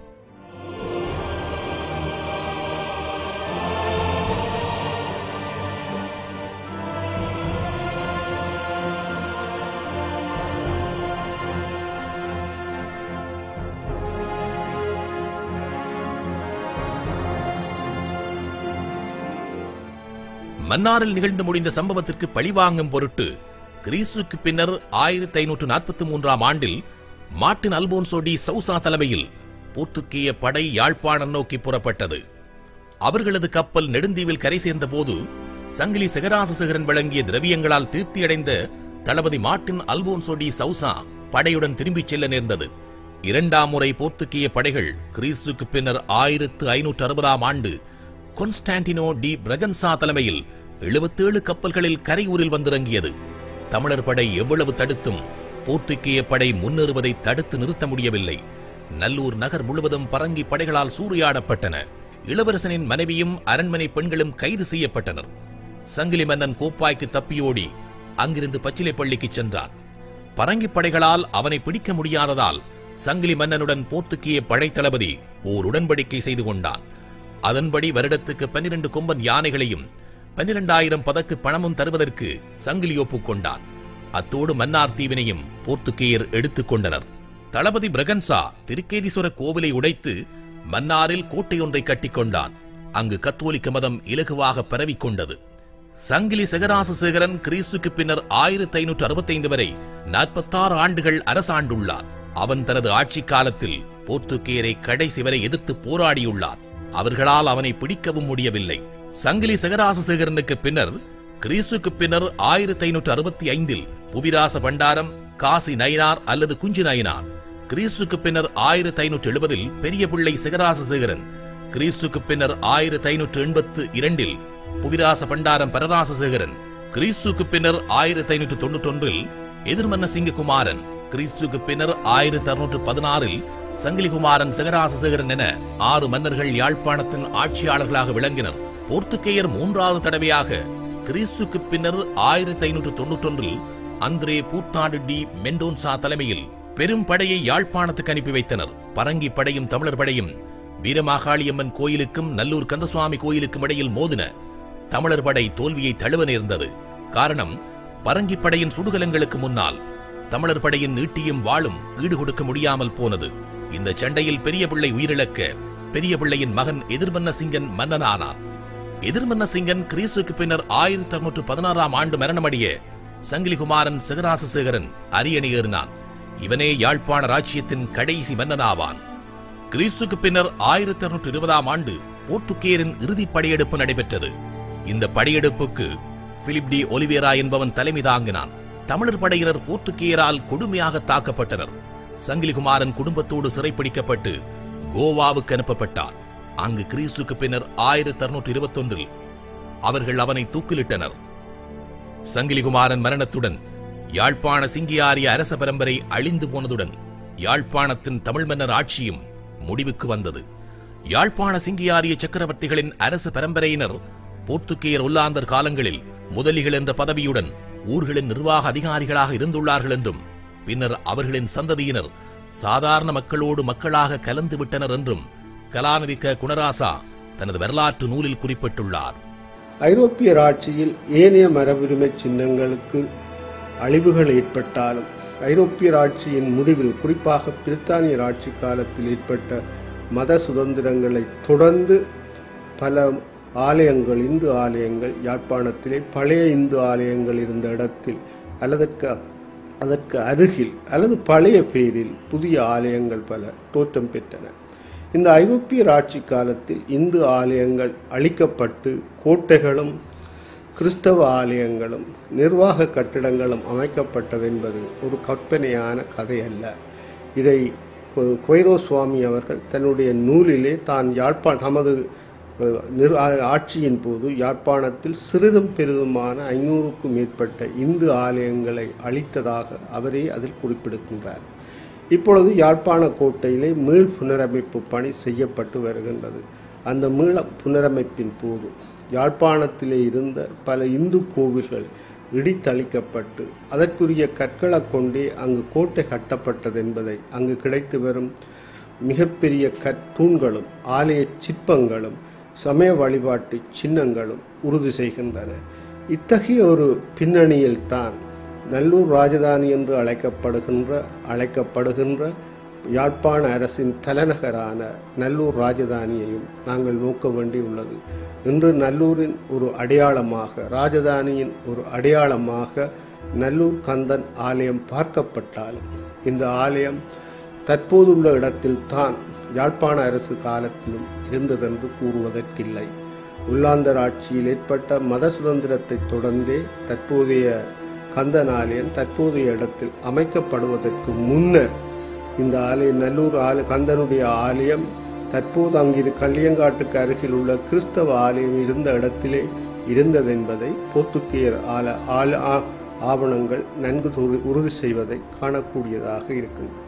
மன்னாரில் நிகழ்ந்து முடிந்த சம்பவத்திற்கு பழிவாங்கும் பொருட்டு கிறிஸ்துக்கு பின்னர் ஆயிரத்தி ஐநூற்று நாற்பத்தி மூன்றாம் ஆண்டில் மார்ட்டின் அல்போன்சோ டி சௌசா தலைமையில் போர்த்துக்கேய படை யாழ்ப்பாணம் நோக்கி புறப்பட்டது அவர்களது கப்பல் நெடுந்தீவில் கரை சேர்ந்த போது சங்கிலி சிகராசசேகரன் வழங்கிய திரவியங்களால் திருப்தியடைந்த தளபதி மார்ட்டின் அல்போன்சோ டி சௌசா படையுடன் திரும்பிச் செல்ல நேர்ந்தது இரண்டாம் முறை போர்த்துக்கேய படைகள் கிறிஸ்துக்கு பின்னர் ஆயிரத்து ஐநூற்று அறுபதாம் ஆண்டு கொன்ஸ்டான்டினோ டி பிரகன்சா தலைமையில் எழுபத்தேழு கப்பல்களில் கரையூரில் வந்திறங்கியது தமிழர் படை எவ்வளவு தடுத்தும் போர்த்துக்கேய படை முன்னேறுவதை தடுத்து நிறுத்த முடியவில்லை நல்லூர் நகர் முழுவதும் பரங்கி படைகளால் சூறையாடப்பட்டன இளவரசனின் மனைவியும் அரண்மனை பெண்களும் கைது செய்யப்பட்டனர் சங்கிலி மன்னன் கோப்பாய்க்கு தப்பியோடி அங்கிருந்து பச்சிலைப்பள்ளிக்கு சென்றான் பரங்கி படைகளால் அவனை பிடிக்க முடியாததால் சங்கிலி மன்னனுடன் போர்த்துக்கேய படைத்தளபதி ஓர் உடன்படிக்கை செய்து கொண்டான் அதன்படி வருடத்துக்கு பன்னிரண்டு கொம்பன் யானைகளையும் பன்னிரண்டாயிரம் பதக்கு பணமும் தருவதற்கு சங்கிலி ஒப்புக்கொண்டான் அத்தோடு மன்னார் தீவினையும் போர்த்துக்கேயர் எடுத்துக் கொண்டனர் தளபதி பிரகன்சா திருக்கேதீஸ்வர கோவிலை உடைத்து மன்னாரில் கோட்டையொன்றை கட்டிக்கொண்டான் அங்கு கத்தோலிக்க மதம் இலகுவாக பரவிக்கொண்டது சங்கிலி சிகராசசேகரன் கிறிஸ்துக்கு பின்னர் ஆயிரத்தி ஐநூற்று அறுபத்தைந்து வரை நாற்பத்தாறு ஆண்டுகள் அரசாண்டுள்ளார் அவன் தனது ஆட்சி காலத்தில் போர்த்துக்கேயரை கடைசி வரை எதிர்த்து போராடியுள்ளார் அவர்களால் அவனை பிடிக்கவும் முடியவில்லை சங்கிலி சிகராசசேகரனுக்கு பின்னர் கிறிஸ்துக்கு பின்னர் ஆயிரத்தி ஐநூற்று அறுபத்தி ஐந்தில் புவிராச பண்டாரம் காசி நயினார் அல்லது குஞ்சு நயினார் கிறிஸ்துக்கு பின்னர் ஆயிரத்தி ஐநூற்று எழுபதில் பெரிய பிள்ளை சிகராசசேகரன் கிறிஸ்துக்கு பின்னர் ஆயிரத்தி ஐநூற்று எண்பத்து இரண்டில் புவிராச பண்டாரம் பரராசசேகரன் கிறிஸ்துக்கு பின்னர் ஆயிரத்தி ஐநூற்று தொண்ணூற்றொன்றில் எதிர்மன்ன சிங்ககுமாரன் கிறிஸ்துக்கு பின்னர் ஆயிரத்தி அறுநூற்று பதினாறில் சங்கிலிகுமாரன் சிகராசசேகரன் என ஆறு மன்னர்கள் யாழ்ப்பாணத்தின் ஆட்சியாளர்களாக விளங்கினர் போர்த்துகேயர் மூன்றாவது தடவையாக கிறிஸ்துக்கு பின்னர் ஆயிரத்தி ஐநூற்று தொன்னூற்றொன்றில் அந்திரே பூத்தாடு டி மெண்டோன்சா தலைமையில் பெரும் படையை யாழ்ப்பாணத்துக்கு அனுப்பி வைத்தனர் பரங்கி படையும் தமிழர் படையும் வீரமாகாளியம்மன் கோயிலுக்கும் நல்லூர் கந்தசுவாமி கோயிலுக்கும் இடையில் மோதின தமிழர் படை தோல்வியை தழுவ நேர்ந்தது காரணம் பரங்கி படையின் சுடுகலங்களுக்கு முன்னால் தமிழர் படையின் நீட்டியும் வாளும் ஈடு கொடுக்க முடியாமல் போனது இந்த சண்டையில் பெரிய பிள்ளை உயிரிழக்க பெரிய பிள்ளையின் மகன் எதிர்மன்ன சிங்கன் மன்னனானான் எதிர்மன்ன சிங்கன் கிறிஸ்துக்கு பின்னர் ஆயிரத்தி அறுநூற்று பதினாறாம் ஆண்டு மரணமடைய சங்கிலிகுமாரன் சிகராசசேகரன் அரியணை ஏறினான் இவனே யாழ்ப்பாண ராஜ்யத்தின் கடைசி மன்னனாவான் கிறிஸ்துக்கு பின்னர் ஆயிரத்தி அறுநூற்று இருபதாம் ஆண்டு போர்த்துகேயரின் இறுதிப் படையெடுப்பு நடைபெற்றது இந்த படையெடுப்புக்கு பிலிப் டி ஒலிவேரா என்பவன் தலைமை தாங்கினான் தமிழர் படையினர் போர்த்துகேயரால் கொடுமையாக தாக்கப்பட்டனர் சங்கிலிகுமாரன் குடும்பத்தோடு சிறைப்பிடிக்கப்பட்டு கோவாவுக்கு அனுப்பப்பட்டார் அங்கு கிறிஸ்துக்கு பின்னர் ஆயிரத்தி அறுநூற்று இருபத்தொன்றில் அவர்கள் அவனை தூக்கிலிட்டனர் சங்கிலிகுமாரன் மரணத்துடன் யாழ்ப்பாண சிங்கியாரிய அரச பரம்பரை அழிந்து போனதுடன் யாழ்ப்பாணத்தின் தமிழ் மன்னர் ஆட்சியும் முடிவுக்கு வந்தது யாழ்ப்பாண சிங்கியாரிய சக்கரவர்த்திகளின் அரச பரம்பரையினர் போர்த்துகேயர் ஒல்லாந்தர் காலங்களில் முதலிகள் என்ற பதவியுடன் ஊர்களின் நிர்வாக அதிகாரிகளாக இருந்துள்ளார்கள் என்றும் பின்னர் அவர்களின் சந்ததியினர் சாதாரண மக்களோடு மக்களாக கலந்து விட்டனர் என்றும் கலாநிதிக்க குணராசா தனது வரலாற்று நூலில் குறிப்பிட்டுள்ளார் ஐரோப்பியர் ஆட்சியில் ஏனைய மரபுரிமை சின்னங்களுக்கு அழிவுகள் ஏற்பட்டாலும் ஐரோப்பியர் ஆட்சியின் முடிவில் குறிப்பாக பிரித்தானியர் ஆட்சி காலத்தில் ஏற்பட்ட மத சுதந்திரங்களை தொடர்ந்து பல ஆலயங்கள் இந்து ஆலயங்கள் யாழ்ப்பாணத்திலே பழைய இந்து ஆலயங்கள் இருந்த இடத்தில் அல்லதற்கு அதற்கு அருகில் அல்லது பழைய பேரில் புதிய ஆலயங்கள் பல தோற்றம் பெற்றன இந்த ஐரோப்பியர் ஆட்சி காலத்தில் இந்து ஆலயங்கள் அழிக்கப்பட்டு கோட்டைகளும் கிறிஸ்தவ ஆலயங்களும் நிர்வாக கட்டிடங்களும் அமைக்கப்பட்டதென்பது ஒரு கற்பனையான கதை அல்ல இதை கொ- கொய்ரோ சுவாமி அவர்கள் தன்னுடைய நூலிலே தான் யாழ்ப்பா தமது அஹ், நிர் ஆ- ஆட்சியின் போது யாழ்ப்பாணத்தில் சிறிதும் பெரிதுமான ஐநூறுக்கும் மேற்பட்ட இந்து ஆலயங்களை அழித்ததாக அவரே அதில் குறிப்பிடுகின்றார் இப்பொழுது யாழ்ப்பாண கோட்டையிலே மீள் புனரமைப்பு பணி செய்யப்பட்டு வருகின்றது அந்த மீள புனரமைப்பின் போது யாழ்ப்பாணத்திலே இருந்த பல இந்து கோவில்கள் இடித்தளிக்கப்பட்டு அதற்குரிய கற்களை கொண்டே அங்கு கோட்டை கட்டப்பட்டது என்பதை அங்கு கிடைத்து வரும் மிகப்பெரிய கற்தூண்களும் ஆலய சிற்பங்களும் சமய வழிபாட்டு சின்னங்களும் உறுதி செய்கின்றன இத்தகைய ஒரு பின்னணியில் தான் நல்லூர் ராஜதானி என்று அழைக்கப்படுகின்ற அழைக்கப்படுகின்ற யாழ்ப்பாண அரசின் தலைநகரான நல்லூர் ராஜதானியையும் நாங்கள் நோக்க வேண்டியுள்ளது இன்று நல்லூரின் ஒரு அடையாளமாக ராஜதானியின் ஒரு அடையாளமாக நல்லூர் கந்தன் ஆலயம் பார்க்கப்பட்டாலும் இந்த ஆலயம் தற்போதுள்ள இடத்தில் தான் யாழ்ப்பாண அரசு காலத்திலும் இருந்ததென்று கூறுவதற்கில்லை உள்ளாந்தர் ஆட்சியில் ஏற்பட்ட மத சுதந்திரத்தை தொடர்ந்தே தற்போதைய கந்தன் ஆலயம் தற்போதைய இடத்தில் அமைக்கப்படுவதற்கு முன்னர் இந்த ஆலயம் நல்லூர் ஆல கந்தனுடைய ஆலயம் தற்போது அங்கிரு கல்லியங்காட்டுக்கு அருகில் உள்ள கிறிஸ்தவ ஆலயம் இருந்த இடத்திலே இருந்ததென்பதை போர்த்துக்கேயர் ஆல ஆல ஆ- ஆவணங்கள் நன்கு துரு- உறுதி செய்வதை காணக்கூடியதாக இருக்கின்றன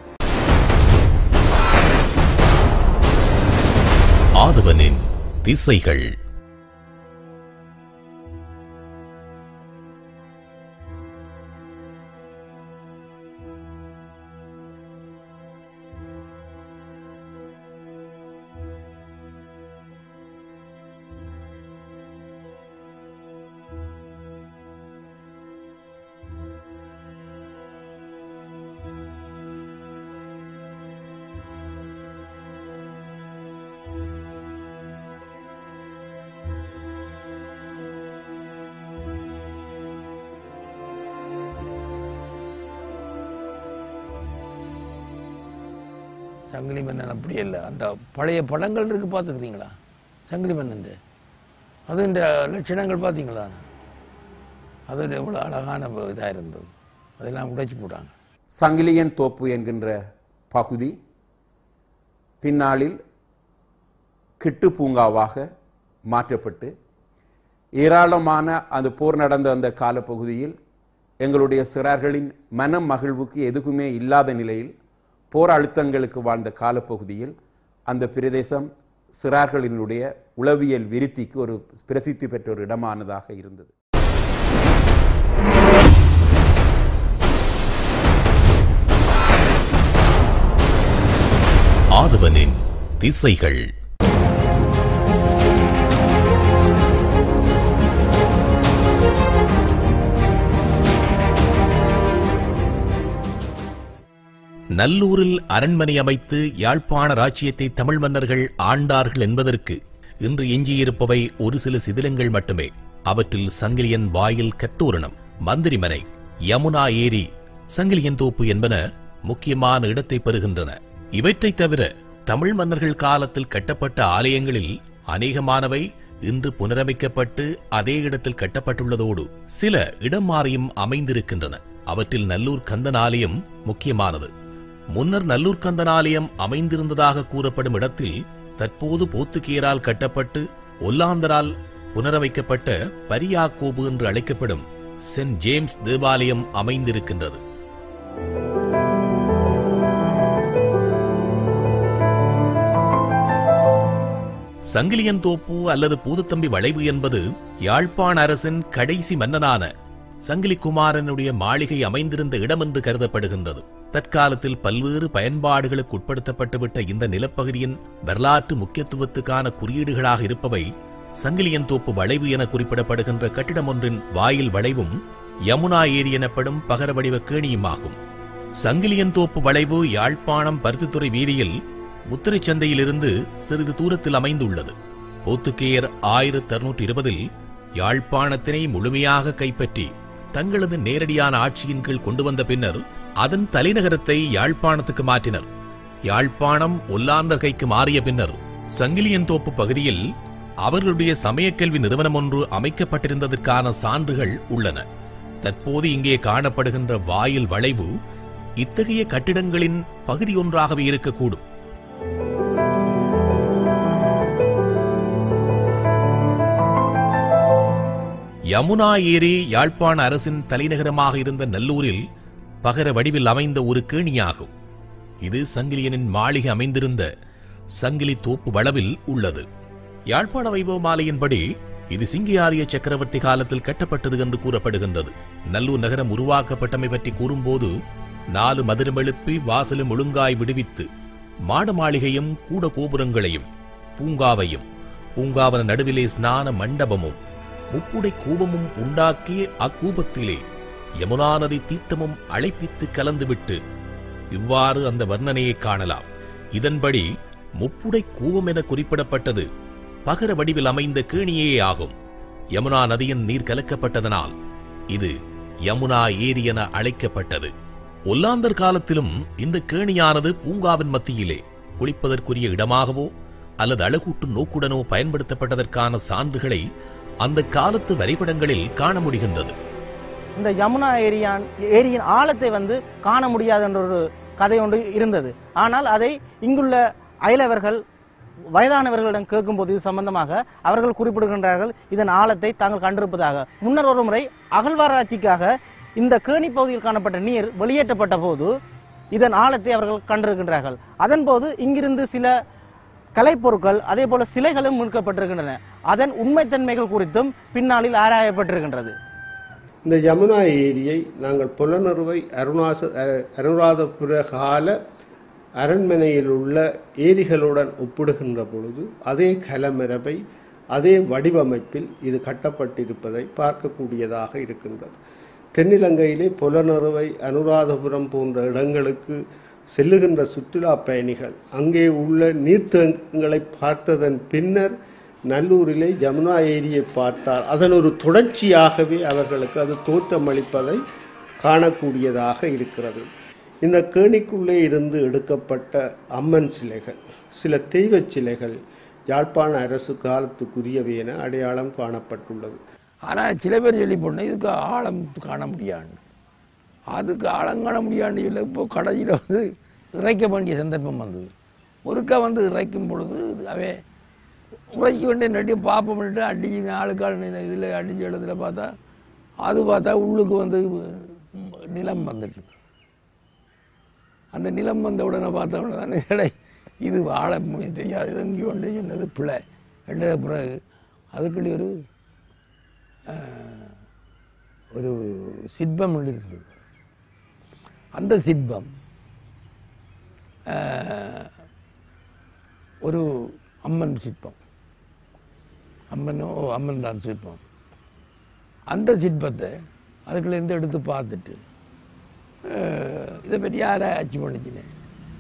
ஆதவனின் திசைகள் சங்கிலி மன்னன் அப்படி இல்லை அந்த பழைய படங்கள் இருக்கு பார்த்துக்கிறீங்களா சங்கிலி மன்னன் அது இந்த லட்சணங்கள் பார்த்தீங்களா அது எவ்வளோ அழகான இதாக இருந்தது அதெல்லாம் உடைச்சு போட்டாங்க சங்கிலியன் தோப்பு என்கின்ற பகுதி பின்னாளில் கிட்டு பூங்காவாக மாற்றப்பட்டு ஏராளமான அந்த போர் நடந்த அந்த காலப்பகுதியில் எங்களுடைய சிறார்களின் மன மகிழ்வுக்கு எதுவுமே இல்லாத நிலையில் போர் அழுத்தங்களுக்கு வாழ்ந்த காலப்பகுதியில் அந்த பிரதேசம் சிறார்களினுடைய உளவியல் விருத்திக்கு ஒரு பிரசித்தி பெற்ற ஒரு இடமானதாக இருந்தது ஆதவனின் திசைகள் நல்லூரில் அரண்மனை அமைத்து யாழ்ப்பாண ராச்சியத்தை தமிழ் மன்னர்கள் ஆண்டார்கள் என்பதற்கு இன்று எஞ்சியிருப்பவை ஒரு சில சிதிலங்கள் மட்டுமே அவற்றில் சங்கிலியன் வாயில் கத்தோரணம் மந்திரிமனை யமுனா ஏரி சங்கிலியன் தோப்பு என்பன முக்கியமான இடத்தை பெறுகின்றன இவற்றைத் தவிர தமிழ் மன்னர்கள் காலத்தில் கட்டப்பட்ட ஆலயங்களில் அநேகமானவை இன்று புனரமைக்கப்பட்டு அதே இடத்தில் கட்டப்பட்டுள்ளதோடு சில இடம் மாறியும் அமைந்திருக்கின்றன அவற்றில் நல்லூர் கந்தன் ஆலயம் முக்கியமானது முன்னர் நல்லூர் கந்தன் ஆலயம் அமைந்திருந்ததாக கூறப்படும் இடத்தில் தற்போது போத்துக்கேரால் கட்டப்பட்டு ஒல்லாந்தரால் புனரமைக்கப்பட்ட பரியாக்கோபு என்று அழைக்கப்படும் சென்ட் ஜேம்ஸ் தேவாலயம் அமைந்திருக்கின்றது சங்கிலியன் தோப்பு அல்லது பூதத்தம்பி வளைவு என்பது யாழ்ப்பாண அரசின் கடைசி மன்னனான சங்கிலிக்குமாரனுடைய மாளிகை அமைந்திருந்த இடம் என்று கருதப்படுகின்றது தற்காலத்தில் பல்வேறு பயன்பாடுகளுக்கு உட்படுத்தப்பட்டுவிட்ட இந்த நிலப்பகுதியின் வரலாற்று முக்கியத்துவத்துக்கான குறியீடுகளாக இருப்பவை சங்கிலியன் தோப்பு வளைவு என குறிப்பிடப்படுகின்ற கட்டிடம் ஒன்றின் வாயில் வளைவும் யமுனா ஏரி எனப்படும் பகர வடிவ கேணியுமாகும் சங்கிலியன் தோப்பு வளைவு யாழ்ப்பாணம் பருத்தித்துறை வீதியில் முத்திரைச்சந்தையிலிருந்து சிறிது தூரத்தில் அமைந்துள்ளது போத்துக்கேயர் ஆயிரத்தி அறுநூற்றி இருபதில் யாழ்ப்பாணத்தினை முழுமையாக கைப்பற்றி தங்களது நேரடியான ஆட்சியின் கீழ் கொண்டு வந்த பின்னர் அதன் தலைநகரத்தை யாழ்ப்பாணத்துக்கு மாற்றினர் யாழ்ப்பாணம் ஒல்லாந்தர் கைக்கு மாறிய பின்னர் சங்கிலியன் தோப்பு பகுதியில் அவர்களுடைய சமயக்கல்வி நிறுவனம் ஒன்று அமைக்கப்பட்டிருந்ததற்கான சான்றுகள் உள்ளன தற்போது இங்கே காணப்படுகின்ற வாயில் வளைவு இத்தகைய கட்டிடங்களின் பகுதி ஒன்றாகவே இருக்கக்கூடும் யமுனா ஏரி யாழ்ப்பாண அரசின் தலைநகரமாக இருந்த நல்லூரில் பகர வடிவில் அமைந்த ஒரு கேணியாகும் இது சங்கிலியனின் மாளிகை அமைந்திருந்த சங்கிலி தோப்பு வளவில் உள்ளது யாழ்ப்பாண வைபவமாலையின்படி இது சிங்கியாரிய சக்கரவர்த்தி காலத்தில் கட்டப்பட்டது என்று கூறப்படுகின்றது நல்லூர் நகரம் உருவாக்கப்பட்டமை பற்றி கூறும்போது நாலு மதுரம் எழுப்பி வாசலும் ஒழுங்காய் விடுவித்து மாட மாளிகையும் கூட கோபுரங்களையும் பூங்காவையும் பூங்காவன நடுவிலே ஸ்நான மண்டபமும் முப்புடை கூபமும் உண்டாக்கி அக்கூபத்திலே யமுனா நதி தீர்த்தமும் அழைப்பித்து கலந்துவிட்டு இவ்வாறு அந்த வர்ணனையை காணலாம் இதன்படி முப்புடை கூவம் என குறிப்பிடப்பட்டது பகர வடிவில் அமைந்த கேணியே ஆகும் யமுனா நதியின் நீர் கலக்கப்பட்டதனால் இது யமுனா ஏரி என அழைக்கப்பட்டது ஒல்லாந்தர் காலத்திலும் இந்த கேணியானது பூங்காவின் மத்தியிலே குளிப்பதற்குரிய இடமாகவோ அல்லது அழகூட்டும் நோக்குடனோ பயன்படுத்தப்பட்டதற்கான சான்றுகளை அந்த காலத்து வரைபடங்களில் காண முடிகின்றது இந்த யமுனா ஏரியான் ஏரியின் ஆழத்தை வந்து காண முடியாது என்ற ஒரு கதை ஒன்று இருந்தது ஆனால் அதை இங்குள்ள அயலவர்கள் வயதானவர்களிடம் கேட்கும்போது இது சம்பந்தமாக அவர்கள் குறிப்பிடுகின்றார்கள் இதன் ஆழத்தை தாங்கள் கண்டிருப்பதாக முன்னர் ஒரு முறை அகழ்வாராய்ச்சிக்காக இந்த கேணி பகுதியில் காணப்பட்ட நீர் வெளியேற்றப்பட்ட போது இதன் ஆழத்தை அவர்கள் கண்டிருக்கின்றார்கள் அதன்போது இங்கிருந்து சில கலைப்பொருட்கள் அதே போல சிலைகளும் மீட்கப்பட்டிருக்கின்றன அதன் உண்மைத்தன்மைகள் குறித்தும் பின்னாளில் ஆராயப்பட்டிருக்கின்றது இந்த யமுனா ஏரியை நாங்கள் புலனறுவை அருணாச அ- அனுராதபுர கால அரண்மனையில் உள்ள ஏரிகளுடன் ஒப்பிடுகின்ற பொழுது அதே கலமரபை அதே வடிவமைப்பில் இது கட்டப்பட்டிருப்பதை பார்க்கக்கூடியதாக இருக்கின்றது தென்னிலங்கையிலே புலனறுவை அனுராதபுரம் போன்ற இடங்களுக்கு செல்லுகின்ற சுற்றுலா பயணிகள் அங்கே உள்ள நீர்த்தங்களை பார்த்ததன் பின்னர் நல்லூரிலே ஜமுனா ஏரியை பார்த்தால் அதன் ஒரு தொடர்ச்சியாகவே அவர்களுக்கு அது தோற்றமளிப்பதை காணக்கூடியதாக இருக்கிறது இந்த கேணிக்குள்ளே இருந்து எடுக்கப்பட்ட அம்மன் சிலைகள் சில தெய்வச் சிலைகள் யாழ்ப்பாண அரசு காலத்துக்குரியவை என அடையாளம் காணப்பட்டுள்ளது ஆனால் சில பேர் சொல்லி போடணும் இதுக்கு ஆழம் காண முடியாது அதுக்கு ஆழம் காண முடியாதுன்னு சொல்லி இப்போ கடைசியில் வந்து இறைக்க வேண்டிய சந்தர்ப்பம் வந்தது ஒருக்கா வந்து இறைக்கும் பொழுது அவே உரைக்க வேண்டிய நட்டி பார்ப்போம்ட்டு அடிச்சுங்க ஆளுக்காள் இதில் அடிச்ச இடத்துல பார்த்தா அது பார்த்தா உள்ளுக்கு வந்து ம், நிலம் வந்துட்டுது அந்த நிலம் வந்த உடனே பார்த்த உடனே தானே இடை இது வாழ மு- தெரியாது இது எங்கேயோ ஒன்று சொன்னது பிள்ளை ரெண்டு பிறகு அதுக்குள்ளே ஒரு ஆஹ், ஒரு சிற்பம் ஒன்று இருந்தது அந்த சிற்பம் ஆஹ், ஒரு அம்மன் சிற்பம் அம்மனோ அம்மன் தான் சிற்பம் அந்த சிற்பத்தை அதுக்குள்ளேருந்து எடுத்து பார்த்துட்டு அஹ், இதை பற்றி ஆராய்ச்சி பண்ணிச்சினேன்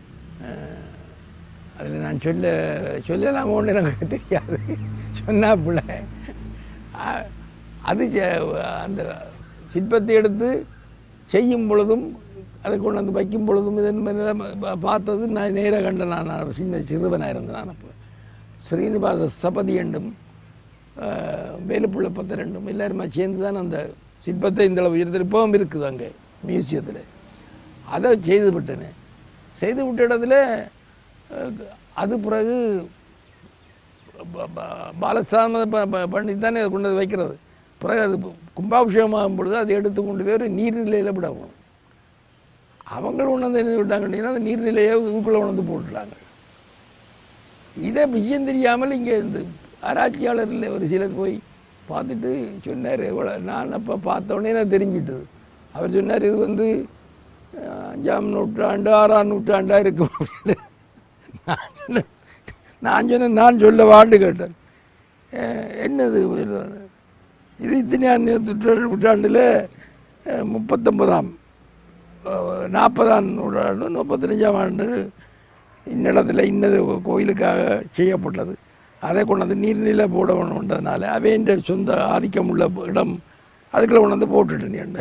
அதில் நான் சொல்ல சொல்லலாமோன்னு எனக்கு தெரியாது சொன்னா பிள்ளை அஹ், அது செ- அந்த சிற்பத்தை எடுத்து செய்யும் பொழுதும் அதை கொண்டு வந்து வைக்கும் பொழுதும் இதன் மேல ப- பார்த்தது நான் நேராக கண்ட நான் நான் சின்ன சிறுவனாக இருந்தேன் நான் அப்போ ஸ்ரீனிவாச சபதி என்றும் வேலுப்புள்ள பத்து ரெண்டும் எல்லாருமே சேர்ந்து தான் அந்த சிற்பத்தை இந்த அளவு உயர்த்தி இப்பவும் இருக்குது அங்கே மியூசியத்தில் அதை செய்து விட்டேனே செய்து விட்ட இடத்துல அஹ், அது பிறகு ப- ப- பாலஸ்தான ப- ப- பண்ணி தானே அதை கொண்டு வந்து வைக்கிறது பிறகு அது கும்பாபிஷேகம் ஆகும் பொழுது அதை எடுத்து கொண்டு போய் ஒரு நீர்நிலையில் விடணும் அவங்க கொண்டு வந்து என்ன விட்டாங்க அப்படின்னா அந்த நீர்நிலையை இதுக்குள்ளே கொண்டு வந்து போட்டுட்டாங்க இதை விஷயம் தெரியாமல் இங்கே இந்த ஆராய்ச்சியாளரில் ஒரு சிலர் போய் பார்த்துட்டு சொன்னார் இவ்வளோ நான் அப்போ பார்த்த உடனே எனக்கு தெரிஞ்சிட்டது அவர் சொன்னார் இது வந்து அஹ், அஞ்சாம் நூற்றாண்டு ஆறாம் நூற்றாண்டாக இருக்கும் அப்படின்னு நான் சொன்னேன் நான் சொன்னேன் நான் சொல்ல வாண்டு கேட்டேன் அஹ், என்னது இது? இது இத்தனையாம் நூற்றாண்டில் அஹ், முப்பத்தொன்பதாம் அஹ், நாற்பதாம் நூற்றாண்டு முப்பத்தஞ்சாம் ஆண்டு இன்னிடத்தில் இன்னது கோயிலுக்காக செய்யப்பட்டது அதை கொண்டு வந்து நீர்நிலை போட வேணுன்றதுனால அவையின் சொந்த ஆதிக்கம் உள்ள இடம் அதுக்குள்ளே கொண்டு வந்து போட்டுட்டு நீ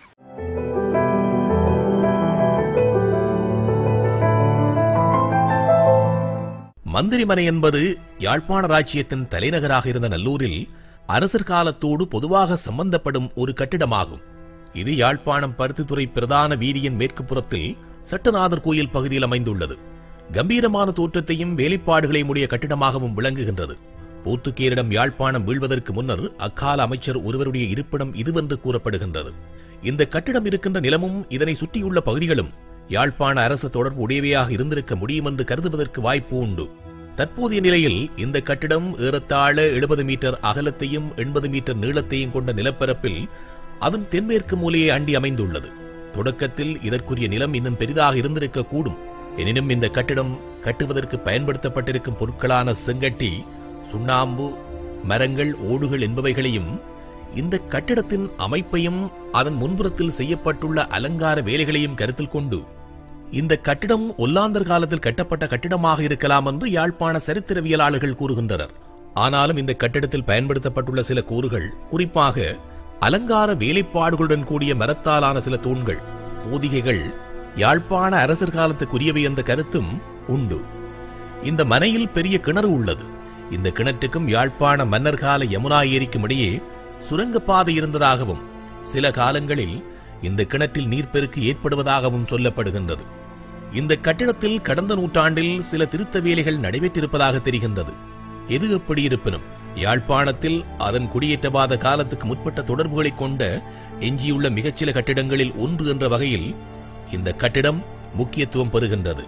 மந்திரிமனை என்பது யாழ்ப்பாண ராச்சியத்தின் தலைநகராக இருந்த நல்லூரில் அரசர் காலத்தோடு பொதுவாக சம்பந்தப்படும் ஒரு கட்டிடமாகும் இது யாழ்ப்பாணம் பருத்தித்துறை பிரதான வீதியின் மேற்கு புறத்தில் சட்டநாதர் கோயில் பகுதியில் அமைந்துள்ளது கம்பீரமான தோற்றத்தையும் வேலைப்பாடுகளையும் உடைய கட்டிடமாகவும் விளங்குகின்றது போர்த்துக்கேரிடம் யாழ்ப்பாணம் வீழ்வதற்கு முன்னர் அக்கால அமைச்சர் ஒருவருடைய இருப்பிடம் இதுவென்று கூறப்படுகின்றது இந்த கட்டிடம் இருக்கின்ற நிலமும் இதனை சுற்றியுள்ள பகுதிகளும் யாழ்ப்பாண அரசு தொடர்பு உடையவையாக இருந்திருக்க முடியும் என்று கருதுவதற்கு வாய்ப்பு உண்டு தற்போதைய நிலையில் இந்த கட்டிடம் ஏறத்தாழ எழுபது மீட்டர் அகலத்தையும் எண்பது மீட்டர் நீளத்தையும் கொண்ட நிலப்பரப்பில் அதன் தென்மேற்கு மூலையை அண்டி அமைந்துள்ளது தொடக்கத்தில் இதற்குரிய நிலம் இன்னும் பெரிதாக இருந்திருக்க கூடும் எனினும் இந்த கட்டிடம் கட்டுவதற்கு பயன்படுத்தப்பட்டிருக்கும் பொருட்களான செங்கட்டி சுண்ணாம்பு மரங்கள் ஓடுகள் என்பவைகளையும் இந்த கட்டிடத்தின் அமைப்பையும் அதன் முன்புறத்தில் செய்யப்பட்டுள்ள அலங்கார வேலைகளையும் கருத்தில் கொண்டு இந்த கட்டிடம் ஒல்லாந்தர் காலத்தில் கட்டப்பட்ட கட்டிடமாக இருக்கலாம் என்று யாழ்ப்பாண சரித்திரவியலாளர்கள் கூறுகின்றனர் ஆனாலும் இந்த கட்டிடத்தில் பயன்படுத்தப்பட்டுள்ள சில கூறுகள் குறிப்பாக அலங்கார வேலைப்பாடுகளுடன் கூடிய மரத்தாலான சில தூண்கள் போதிகைகள் யாழ்ப்பாண அரசர் காலத்துக்குரியவை என்ற கருத்தும் உண்டு இந்த மனையில் பெரிய கிணறு உள்ளது இந்த கிணற்றுக்கும் யாழ்ப்பாண மன்னர் கால யமுனா ஏரிக்கும் இடையே சுரங்கப்பாதை இருந்ததாகவும் சில காலங்களில் இந்த கிணற்றில் நீர்ப்பெருக்கு ஏற்படுவதாகவும் சொல்லப்படுகின்றது இந்த கட்டிடத்தில் கடந்த நூற்றாண்டில் சில திருத்த வேலைகள் நடைபெற்றிருப்பதாக தெரிகின்றது எது எப்படி இருப்பினும் யாழ்ப்பாணத்தில் அதன் குடியேற்றவாத காலத்துக்கு முற்பட்ட தொடர்புகளைக் கொண்ட எஞ்சியுள்ள மிகச்சில கட்டிடங்களில் ஒன்று என்ற வகையில் இந்த கட்டிடம் முக்கியத்துவம் பெறுகின்றது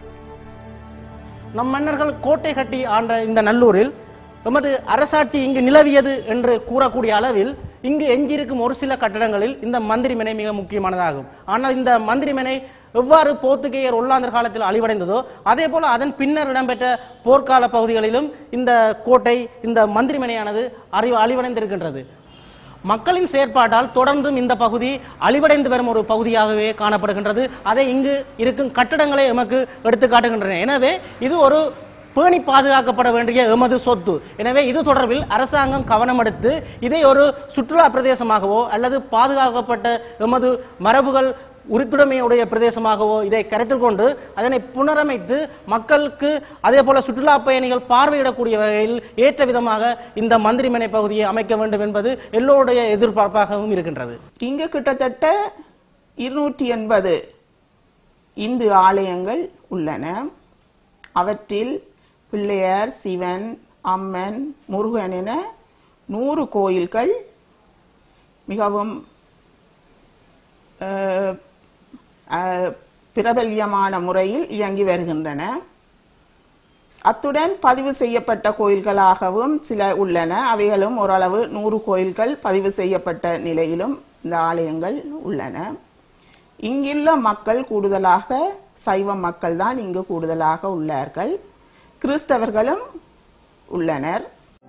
நம் மன்னர்கள் கோட்டை கட்டி ஆண்ட இந்த நல்லூரில் எமது அரசாட்சி இங்கு நிலவியது என்று கூறக்கூடிய அளவில் இங்கு எஞ்சியிருக்கும் ஒரு சில கட்டடங்களில் இந்த மந்திரிமனை மிக முக்கியமானதாகும் ஆனால் இந்த மந்திரிமனை எவ்வாறு போர்த்துகேயர் ஒல்லாந்தர் காலத்தில் அழிவடைந்ததோ அதே போல அதன் பின்னர் இடம்பெற்ற போர்க்கால பகுதிகளிலும் இந்த கோட்டை இந்த மந்திரிமனையானது அறிவு அழிவடைந்திருக்கின்றது மக்களின் செயற்பாட்டால் தொடர்ந்தும் இந்த பகுதி அழிவடைந்து வரும் ஒரு பகுதியாகவே காணப்படுகின்றது அதை இங்கு இருக்கும் கட்டடங்களே எமக்கு எடுத்து காட்டுகின்றன எனவே இது ஒரு பேணி பாதுகாக்கப்பட வேண்டிய எமது சொத்து எனவே இது தொடர்பில் அரசாங்கம் கவனம் எடுத்து இதை ஒரு சுற்றுலா பிரதேசமாகவோ அல்லது பாதுகாக்கப்பட்ட எமது மரபுகள் உரித்துடைமையுடைய பிரதேசமாகவோ இதை கருத்தில் கொண்டு அதனை புனரமைத்து மக்களுக்கு அதே போல சுற்றுலா பயணிகள் பார்வையிடக்கூடிய வகையில் ஏற்ற விதமாக இந்த மந்திரிமனை பகுதியை அமைக்க வேண்டும் என்பது எல்லோருடைய எதிர்பார்ப்பாகவும் இருக்கின்றது இங்கு கிட்டத்தட்ட இருநூற்றி எண்பது இந்து ஆலயங்கள் உள்ளன அவற்றில் பிள்ளையார் சிவன் அம்மன் முருகன் என நூறு கோயில்கள் மிகவும் அஹ், அஹ், பிரபல்யமான முறையில் இயங்கி வருகின்றன அத்துடன் பதிவு செய்யப்பட்ட கோயில்களாகவும் சில உள்ளன அவைகளும் ஓரளவு நூறு கோயில்கள் பதிவு செய்யப்பட்ட நிலையிலும் இந்த ஆலயங்கள் உள்ளன இங்குள்ள மக்கள் கூடுதலாக சைவ மக்கள் தான் இங்கு கூடுதலாக உள்ளார்கள் கிறிஸ்தவர்களும் உள்ளனர்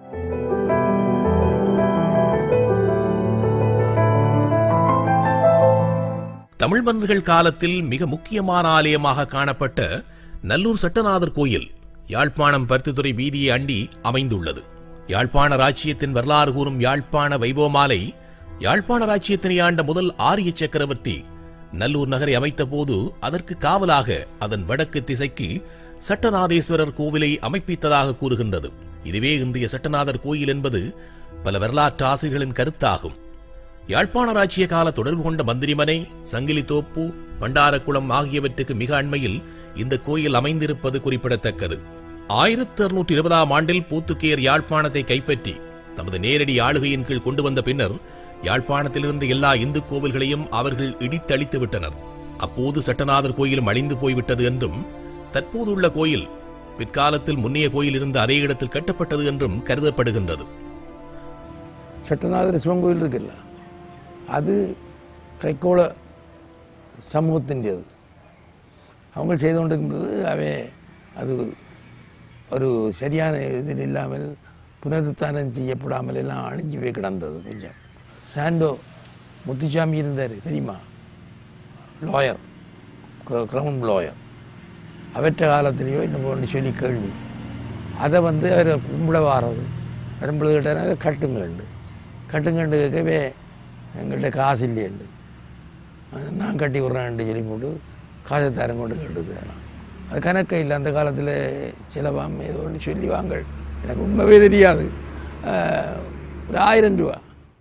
தமிழ் மன்னர்கள் காலத்தில் மிக முக்கியமான ஆலயமாக காணப்பட்ட நல்லூர் சட்டநாதர் கோயில் யாழ்ப்பாணம் பருத்தித்துறை வீதியை அண்டி அமைந்துள்ளது யாழ்ப்பாண ராச்சியத்தின் வரலாறு கூறும் யாழ்ப்பாண வைபவமாலை யாழ்ப்பாண ராச்சியத்தினை ஆண்ட முதல் ஆரிய சக்கரவர்த்தி நல்லூர் நகரை அமைத்தபோது அதற்கு காவலாக அதன் வடக்கு திசைக்கு சட்டநாதேஸ்வரர் கோவிலை அமைப்பித்ததாக கூறுகின்றது இதுவே இன்றைய சட்டநாதர் கோயில் என்பது பல வரலாற்று ஆசிரியர்களின் கருத்தாகும் யாழ்ப்பாண ராச்சிய கால தொடர்பு கொண்ட மந்திரிமனை சங்கிலித்தோப்பு பண்டாரக்குளம் ஆகியவற்றுக்கு மிக அண்மையில் இந்த கோயில் அமைந்திருப்பது குறிப்பிடத்தக்கது ஆயிரத்தி அறுநூற்றி இருபதாம் ஆண்டில் போத்துக்கேயர் யாழ்ப்பாணத்தை கைப்பற்றி தமது நேரடி ஆளுகையின் கீழ் கொண்டு வந்த பின்னர் யாழ்ப்பாணத்திலிருந்து எல்லா இந்து கோவில்களையும் அவர்கள் இடித்தளித்து விட்டனர் அப்போது சட்டநாதர் கோயிலும் அழிந்து போய்விட்டது என்றும் தற்போது உள்ள கோயில் பிற்காலத்தில் முன்னைய கோயில் இருந்த அதே இடத்தில் கட்டப்பட்டது என்றும் கருதப்படுகின்றது சட்டநாதர் சிவன் கோயில் இருக்குல்ல அது கைக்கோள சமூகத்திൻ്റെது அவங்க செய்து கொண்டிருக்கின்றது அவை அது ஒரு சரியான இதில் இல்லாமல் புனருத்தானம் செய்யப்படாமல் எல்லாம் அழிஞ்சு போய் கிடந்தது கொஞ்சம் சாண்டோ முத்துசாமி இருந்தார் தெரியுமா லாயர் கிரவுண்ட் லாயர் அவற்ற காலத்திலேயோ இன்னும் ஒன்று சொல்லி கேள்வி அதை வந்து அவரை கும்பிட வாரது வரும்பொழுது கேட்டார் அதை கட்டுங்கண்டு கட்டுங்கண்டு கேட்கவே எங்கள்கிட்ட காசு இல்லையண்டு அது நான் கட்டி விட்றேன்ட்டு சொல்லி போட்டு காசை தரம் கொண்டு கேட்டுக்கிறான் அது கணக்கே இல்லை அந்த காலத்தில் சிலவாம் ஏதோ ஒன்று சொல்லி வாங்கள் எனக்கு உண்மைவே தெரியாது ஆஹ், ஒரு ஆயிரம் ரூபா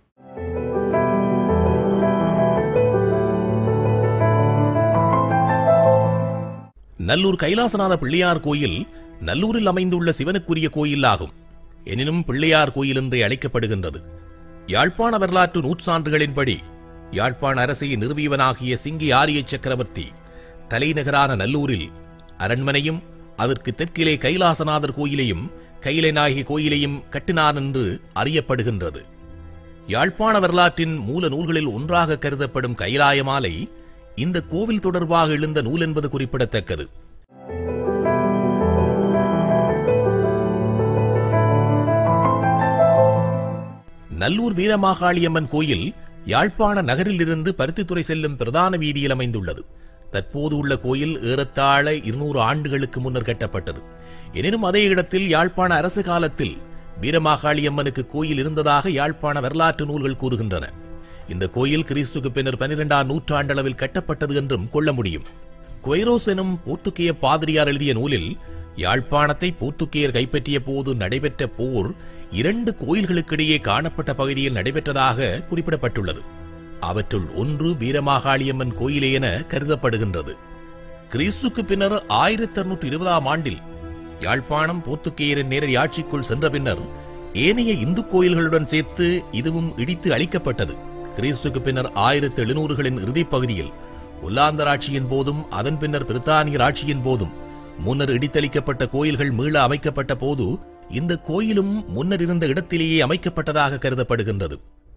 நல்லூர் கைலாசநாத பிள்ளையார் கோயில் நல்லூரில் அமைந்துள்ள சிவனுக்குரிய கோயில் ஆகும் எனினும் பிள்ளையார் கோயில் என்றே அழைக்கப்படுகின்றது யாழ்ப்பாண வரலாற்று நூற்சான்றுகளின்படி யாழ்ப்பாண அரசை நிறுவியவனாகிய சிங்கி ஆரிய சக்கரவர்த்தி தலைநகரான நல்லூரில் அரண்மனையும் அதற்கு தெற்கிலே கைலாசநாதர் கோயிலையும் கைலைநாயகி கோயிலையும் கட்டினார் என்று அறியப்படுகின்றது யாழ்ப்பாண வரலாற்றின் மூல நூல்களில் ஒன்றாக கருதப்படும் கைலாய மாலை இந்த கோவில் தொடர்பாக எழுந்த நூல் என்பது குறிப்பிடத்தக்கது நல்லூர் வீரமாகாளியம்மன் கோயில் யாழ்ப்பாண நகரிலிருந்து பருத்தித்துறை செல்லும் பிரதான வீதியில் அமைந்துள்ளது தற்போது உள்ள கோயில் ஏறத்தாழ இருநூறு ஆண்டுகளுக்கு முன்னர் கட்டப்பட்டது எனினும் அதே இடத்தில் யாழ்ப்பாண அரசு காலத்தில் வீரமாகாளியம்மனுக்கு கோயில் இருந்ததாக யாழ்ப்பாண வரலாற்று நூல்கள் கூறுகின்றன இந்த கோயில் கிறிஸ்துக்கு பின்னர் பனிரெண்டாம் நூற்றாண்டளவில் கட்டப்பட்டது என்றும் கொள்ள முடியும் கொய்ரோஸ் எனும் போர்த்துகேய பாதிரியார் எழுதிய நூலில் யாழ்ப்பாணத்தை போர்த்துகேயர் கைப்பற்றிய போது நடைபெற்ற போர் இரண்டு கோயில்களுக்கிடையே காணப்பட்ட பகுதியில் நடைபெற்றதாக குறிப்பிடப்பட்டுள்ளது அவற்றுள் ஒன்று வீரமாகாளியம்மன் கோயிலே என கருதப்படுகின்றது கிறிஸ்துக்கு பின்னர் ஆயிரத்தி அறுநூற்றி இருபதாம் ஆண்டில் யாழ்ப்பாணம் போர்த்துகேயரின் நேரடி ஆட்சிக்குள் சென்ற பின்னர் ஏனைய இந்து கோயில்களுடன் சேர்த்து இதுவும் இடித்து அழிக்கப்பட்டது கிறிஸ்துக்கு பின்னர் ஆயிரத்தி எழுநூறுகளின் இறுதிப் பகுதியில் ஒல்லாந்தர் ஆட்சியின் போதும் அதன் பின்னர் பிரித்தானியர் ஆட்சியின் போதும் முன்னர் இடித்தளிக்கப்பட்ட கோயில்கள் மீள அமைக்கப்பட்ட போது இந்த கோயிலும் முன்னர் இருந்த இடத்திலேயே அமைக்கப்பட்டதாக கருதப்படுகின்றது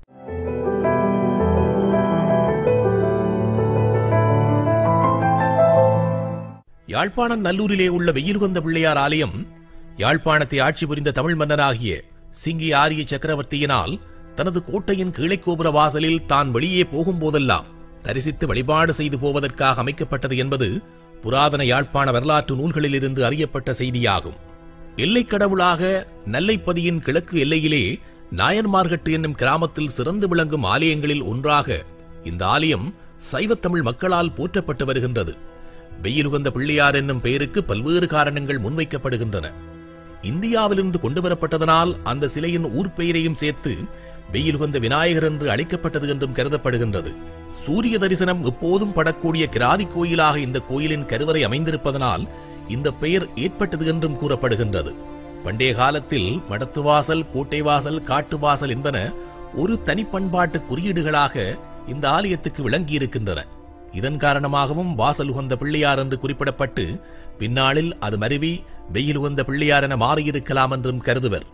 யாழ்ப்பாணம் நல்லூரிலே உள்ள வெயில்கொந்த பிள்ளையார் ஆலயம் யாழ்ப்பாணத்தை ஆட்சி புரிந்த தமிழ் மன்னராகிய சிங்கி ஆரிய சக்கரவர்த்தியினால் தனது கோட்டையின் கீழைக்கோபுர வாசலில் தான் வெளியே போகும்போதெல்லாம் தரிசித்து வழிபாடு செய்து போவதற்காக அமைக்கப்பட்டது என்பது புராதன யாழ்ப்பாண வரலாற்று நூல்களிலிருந்து அறியப்பட்ட செய்தியாகும் எல்லைக் கடவுளாக நெல்லைப்பதியின் கிழக்கு எல்லையிலே நாயன்மார்கட்டு என்னும் கிராமத்தில் சிறந்து விளங்கும் ஆலயங்களில் ஒன்றாக இந்த ஆலயம் சைவத்தமிழ் மக்களால் போற்றப்பட்டு வருகின்றது வெயிலுகந்த பிள்ளையார் என்னும் பெயருக்கு பல்வேறு காரணங்கள் முன்வைக்கப்படுகின்றன இந்தியாவிலிருந்து கொண்டு வரப்பட்டதனால் அந்த சிலையின் ஊர் பெயரையும் சேர்த்து வெயிலுகந்த விநாயகர் என்று அழைக்கப்பட்டது என்றும் கருதப்படுகின்றது சூரிய தரிசனம் எப்போதும் படக்கூடிய கிராதி கோயிலாக இந்த கோயிலின் கருவறை அமைந்திருப்பதனால் இந்த பெயர் ஏற்பட்டது என்றும் கூறப்படுகின்றது பண்டைய காலத்தில் மடத்துவாசல் கோட்டைவாசல் காட்டுவாசல் என்பன ஒரு தனிப்பண்பாட்டு குறியீடுகளாக இந்த ஆலயத்துக்கு விளங்கியிருக்கின்றன இதன் காரணமாகவும் வாசல் உகந்த பிள்ளையார் என்று குறிப்பிடப்பட்டு பின்னாளில் அது மருவி வெயில் உகந்த பிள்ளையார் என மாறியிருக்கலாம் என்றும் கருதுவர்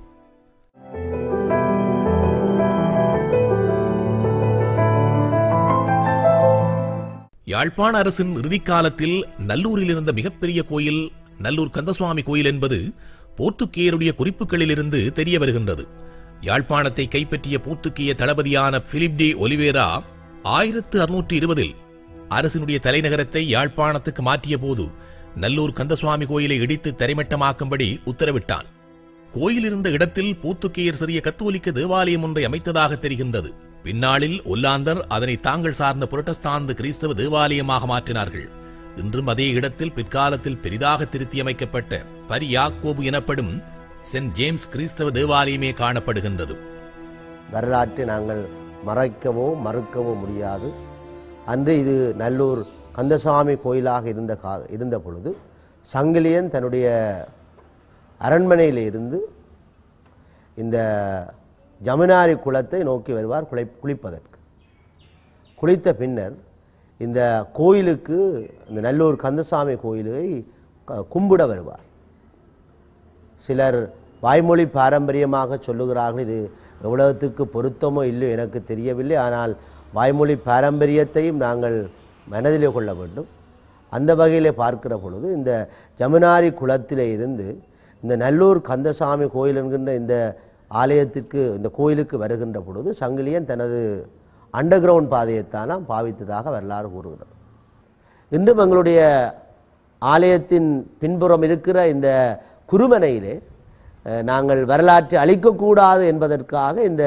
யாழ்ப்பாண அரசின் இறுதிக்காலத்தில் நல்லூரில் இருந்த மிகப்பெரிய கோயில் நல்லூர் கந்தசுவாமி கோயில் என்பது போர்த்துக்கேயருடைய குறிப்புகளிலிருந்து தெரிய வருகின்றது யாழ்ப்பாணத்தை கைப்பற்றிய போர்த்துக்கேய தளபதியான பிலிப் டி ஒலிவேரா ஆயிரத்து அறுநூற்றி இருபதில் அரசினுடைய தலைநகரத்தை யாழ்ப்பாணத்துக்கு மாற்றிய போது நல்லூர் கந்தசுவாமி கோயிலை இடித்து தரைமட்டமாக்கும்படி உத்தரவிட்டான் கோயில் இருந்த இடத்தில் போர்த்துக்கேயர் சிறிய கத்தோலிக்க தேவாலயம் ஒன்றை அமைத்ததாக தெரிகின்றது பின்னாளில் ஒல்லாந்தர் அதனை தாங்கள் சார்ந்த புரட்டஸ்தாந்த கிறிஸ்தவ தேவாலயமாக மாற்றினார்கள் இன்றும் அதே இடத்தில் பிற்காலத்தில் பெரிதாக திருத்தியமைக்கப்பட்ட பரி யாக்கோபு எனப்படும் சென்ட் ஜேம்ஸ் கிறிஸ்தவ தேவாலயமே காணப்படுகின்றது வரலாற்றை நாங்கள் மறைக்கவோ மறுக்கவோ முடியாது அன்று இது நல்லூர் கந்தசாமி கோயிலாக இருந்த கா இருந்த பொழுது சங்கிலியன் தன்னுடைய அரண்மனையில் இருந்து இந்த ஜமுனாரி குளத்தை நோக்கி வருவார் குளை குளிப்பதற்கு குளித்த பின்னர் இந்த கோயிலுக்கு இந்த நல்லூர் கந்தசாமி கோயிலை க- கும்பிட வருவார் சிலர் வாய்மொழி பாரம்பரியமாக சொல்லுகிறார்கள் இது எவ்வளவுத்துக்கு பொருத்தமோ இல்லையோ எனக்கு தெரியவில்லை ஆனால் வாய்மொழி பாரம்பரியத்தையும் நாங்கள் மனதிலே கொள்ள வேண்டும் அந்த வகையிலே பார்க்கிற பொழுது இந்த ஜமுனாரி குளத்திலே இருந்து இந்த நல்லூர் கந்தசாமி கோயில் என்கின்ற இந்த ஆலயத்திற்கு இந்த கோயிலுக்கு வருகின்ற பொழுது சங்கிலியன் தனது அண்டர் கிரவுண்ட் பாதையைத்தானாம் பாவித்ததாக வரலாறு கூறுகிறது இன்றும் எங்களுடைய ஆலயத்தின் பின்புறம் இருக்கிற இந்த குருமனையிலே அஹ், நாங்கள் வரலாற்றை அழிக்கக்கூடாது என்பதற்காக இந்த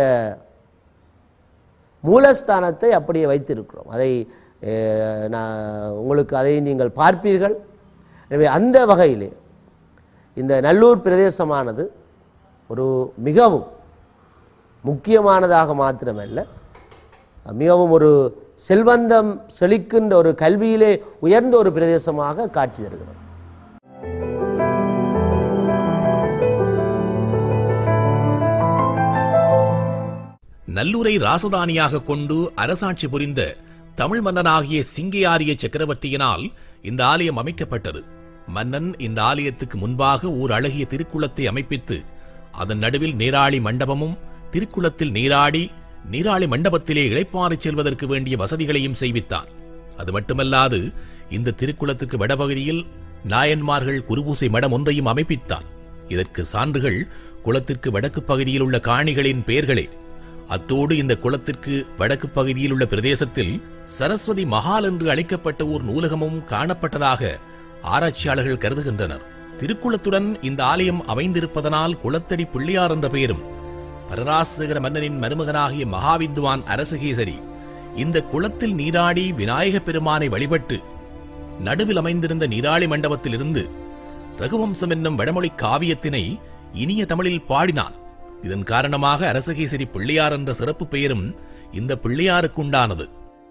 மூலஸ்தானத்தை அப்படியே வைத்திருக்கிறோம் அதை அஹ், நான் உங்களுக்கு அதை நீங்கள் பார்ப்பீர்கள் எனவே அந்த வகையிலே இந்த நல்லூர் பிரதேசமானது ஒரு மிகவும் முக்கியமானதாக மாத்திரமல்ல மிகவும் ஒரு செல்வந்தம் செழிக்கின்ற ஒரு கல்வியிலே உயர்ந்த ஒரு பிரதேசமாக காட்சி தருகிறது நல்லூரை ராசதானியாக கொண்டு அரசாட்சி புரிந்த தமிழ் மன்னனாகிய சிங்கையாரிய சக்கரவர்த்தியினால் இந்த ஆலயம் அமைக்கப்பட்டது மன்னன் இந்த ஆலயத்துக்கு முன்பாக ஓர் அழகிய திருக்குளத்தை அமைப்பித்து அதன் நடுவில் நீராளி மண்டபமும் திருக்குளத்தில் நீராடி நீராளி மண்டபத்திலே இளைப்பாறிச் செல்வதற்கு வேண்டிய வசதிகளையும் செய்வித்தான் அது மட்டுமல்லாது இந்த திருக்குளத்துக்கு வடபகுதியில் நாயன்மார்கள் குருபூசை மடம் ஒன்றையும் அமைப்பித்தான் இதற்கு சான்றுகள் குளத்திற்கு வடக்கு பகுதியில் உள்ள காணிகளின் பெயர்களே அத்தோடு இந்த குளத்திற்கு வடக்கு பகுதியில் உள்ள பிரதேசத்தில் சரஸ்வதி மஹால் என்று அழைக்கப்பட்ட ஓர் நூலகமும் காணப்பட்டதாக ஆராய்ச்சியாளர்கள் கருதுகின்றனர் திருக்குளத்துடன் இந்த ஆலயம் அமைந்திருப்பதனால் குளத்தடி பிள்ளையார் என்ற பெயரும் பரராசகர மன்னனின் மருமகனாகிய மகாவித்வான் அரசகேசரி இந்த குளத்தில் நீராடி விநாயகப் பெருமானை வழிபட்டு நடுவில் அமைந்திருந்த நீராளி மண்டபத்திலிருந்து ரகுவம்சம் என்னும் வடமொழி காவியத்தினை இனிய தமிழில் பாடினான் இதன் காரணமாக அரசகேசரி பிள்ளையார் என்ற சிறப்பு பெயரும் இந்த பிள்ளையாருக்கு உண்டானது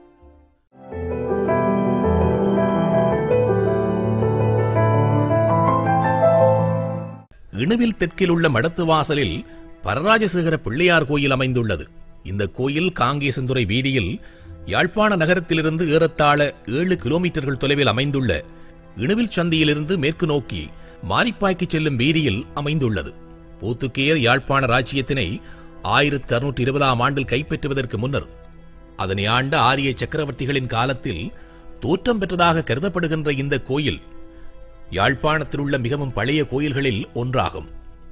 இணுவில் தெற்கில் உள்ள மடத்து வாசலில் பரராஜசேகர பிள்ளையார் கோயில் அமைந்துள்ளது இந்த கோயில் காங்கேசந்துறை வீதியில் யாழ்ப்பாண நகரத்திலிருந்து ஏறத்தாழ ஏழு கிலோமீட்டர்கள் தொலைவில் அமைந்துள்ள இணுவில் சந்தியிலிருந்து மேற்கு நோக்கி மாரிப்பாய்க்கு செல்லும் வீதியில் அமைந்துள்ளது போத்துக்கேயர் யாழ்ப்பாண ராஜ்யத்தினை ஆயிரத்து அறுநூற்றி இருபதாம் ஆண்டில் கைப்பற்றுவதற்கு முன்னர் அதனை ஆண்ட ஆரிய சக்கரவர்த்திகளின் காலத்தில் தோற்றம் பெற்றதாக கருதப்படுகின்ற இந்த கோயில் யாழ்ப்பாணத்தில் உள்ள மிகவும் பழைய கோயில்களில் ஒன்றாகும்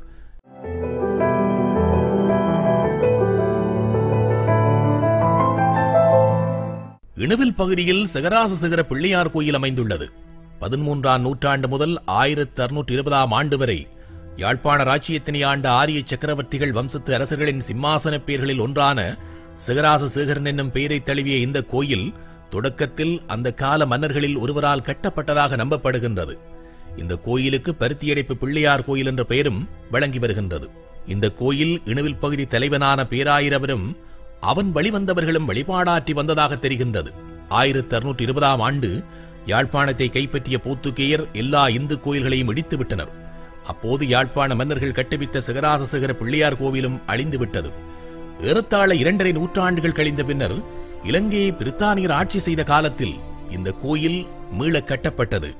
இணுவில் பகுதியில் சிகராச சிகர பிள்ளையார் கோயில் அமைந்துள்ளது பதிமூன்றாம் நூற்றாண்டு முதல் ஆயிரத்து அறுநூற்றி இருபதாம் ஆண்டு வரை யாழ்ப்பாண ராச்சியத்தினை ஆண்ட ஆரிய சக்கரவர்த்திகள் வம்சத்து அரசர்களின் சிம்மாசன பெயர்களில் ஒன்றான சிகராச சேகரன் என்னும் பெயரை தழுவிய இந்த கோயில் தொடக்கத்தில் அந்த கால மன்னர்களில் ஒருவரால் கட்டப்பட்டதாக நம்பப்படுகின்றது இந்த கோயிலுக்கு பருத்தியடைப்பு பிள்ளையார் கோயில் என்ற பெயரும் வழங்கி வருகின்றது இந்த கோயில் இணுவில் பகுதி தலைவனான பேராயிரவரும் அவன் வழிவந்தவர்களும் வழிபாடாற்றி வந்ததாக தெரிகின்றது ஆயிரத்து அறுநூற்றி இருபதாம் ஆண்டு யாழ்ப்பாணத்தை கைப்பற்றிய போத்துக்கேயர் எல்லா இந்து கோயில்களையும் இடித்து விட்டனர் அப்போது யாழ்ப்பாண மன்னர்கள் கட்டுவித்த சிகராச சிகர பிள்ளையார் கோவிலும் அழிந்து விட்டது ஏறத்தாழ இரண்டரை நூற்றாண்டுகள் கழிந்த பின்னர் இலங்கையை பிரித்தானியர் ஆட்சி செய்த காலத்தில் இந்த கோயில் மீளக் கட்டப்பட்டது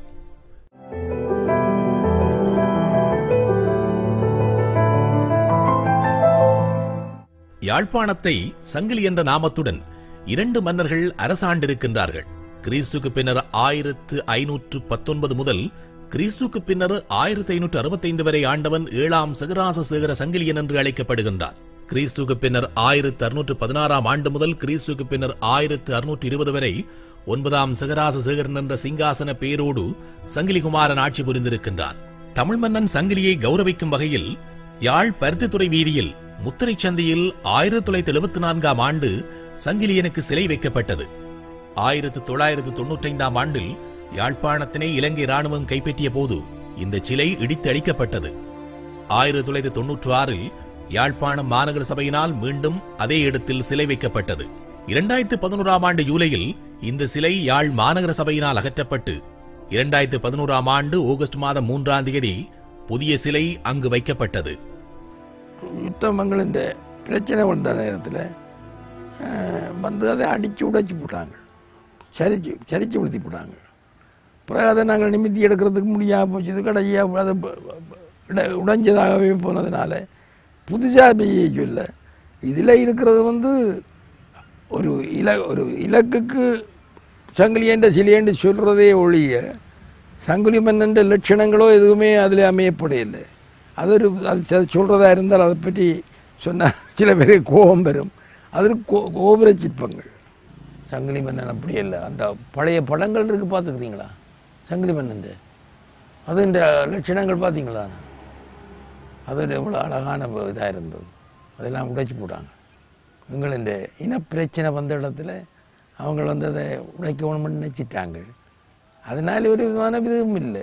யாழ்ப்பாணத்தை சங்கிலி என்ற நாமத்துடன் இரண்டு மன்னர்கள் அரசாண்டிருக்கின்றார்கள் கிறிஸ்துக்கு பின்னர் ஆயிரத்து ஐநூற்று பத்தொன்பது முதல் கிறிஸ்துக்கு பின்னர் ஆயிரத்தி ஐநூற்று அறுபத்தைந்து வரை ஆண்டவன் ஏழாம் சகராச சேகர சங்கிலியன் என்று அழைக்கப்படுகின்றான் கிறிஸ்துக்கு பின்னர் ஆயிரத்து அறுநூற்று பதினாறாம் ஆண்டு முதல் கிறிஸ்துக்கு பின்னர் ஆயிரத்து அறுநூற்று இருபது வரை ஒன்பதாம் சகராச சேகரன் என்ற சிங்காசன பேரோடு சங்கிலிகுமாரன் ஆட்சி புரிந்திருக்கின்றான் தமிழ் மன்னன் சங்கிலியை கௌரவிக்கும் வகையில் யாழ் பருத்தித்துறை வீதியில் முத்திரை சந்தையில் ஆயிரத்தி தொள்ளாயிரத்தி எழுபத்தி நான்காம் ஆண்டு சங்கிலியனுக்கு சிலை வைக்கப்பட்டது ஆயிரத்து தொள்ளாயிரத்து தொன்னூற்றைந்தாம் ஆண்டில் யாழ்ப்பாணத்தினை இலங்கை ராணுவம் கைப்பற்றிய போது இந்த சிலை இடித்து அழிக்கப்பட்டது ஆயிரத்தி தொள்ளாயிரத்தி தொன்னூற்று ஆறில் யாழ்ப்பாணம் மாநகர சபையினால் மீண்டும் அதே இடத்தில் சிலை வைக்கப்பட்டது இரண்டாயிரத்து பதினோராம் ஆண்டு ஜூலையில் இந்த சிலை யாழ் மாநகர சபையினால் அகற்றப்பட்டு இரண்டாயிரத்து பதினோராம் ஆண்டு ஆகஸ்ட் மாதம் மூன்றாம் தேதி புதிய சிலை அங்கு வைக்கப்பட்டது யுத்தமங்களின் பிரச்சனை வந்த நேரத்தில் வந்து அதை அடித்து உடைச்சி போட்டாங்க சரிச்சு சரிச்சு உளுத்தி போட்டாங்க பிறகு அதை நாங்கள் நிமித்தி எடுக்கிறதுக்கு முடியாமல் போச்சு இது கடைசியாக அதை ப- ப- உட- உடைஞ்சதாகவே போனதுனால புதுசாக பெய்ய சொல்ல இதில் இருக்கிறது வந்து ஒரு இல ஒரு இலக்குக்கு சங்கிலியன்ற சிலியன்று சொல்கிறதே ஒழிய சங்கிலி மன்னன்ற லட்சணங்களோ எதுவுமே அதில் அமையப்படையில்லை அது ஒரு அது சொ- சொல்றதா இருந்தால் அதை பற்றி சொன்னால் சில பேருக்கு கோபம் வரும் அதில் கோ கோபுர சிற்பங்கள் சங்கிலி மன்னன் அப்படி இல்லை அந்த பழைய படங்கள் இருக்கு பார்த்துக்கிறீங்களா சங்கிலி மன்னன் அது இந்த லட்சணங்கள் பார்த்தீங்களா அது எவ்வளோ அழகான இதாக இருந்தது அதெல்லாம் உடைச்சு போட்டாங்க எங்களின் இனப்பிரச்சனை வந்த இடத்துல அவங்க வந்து அதை உடைக்கணும்னு நினைச்சிட்டாங்க அதனால ஒரு விதமான இதுவும் இல்லை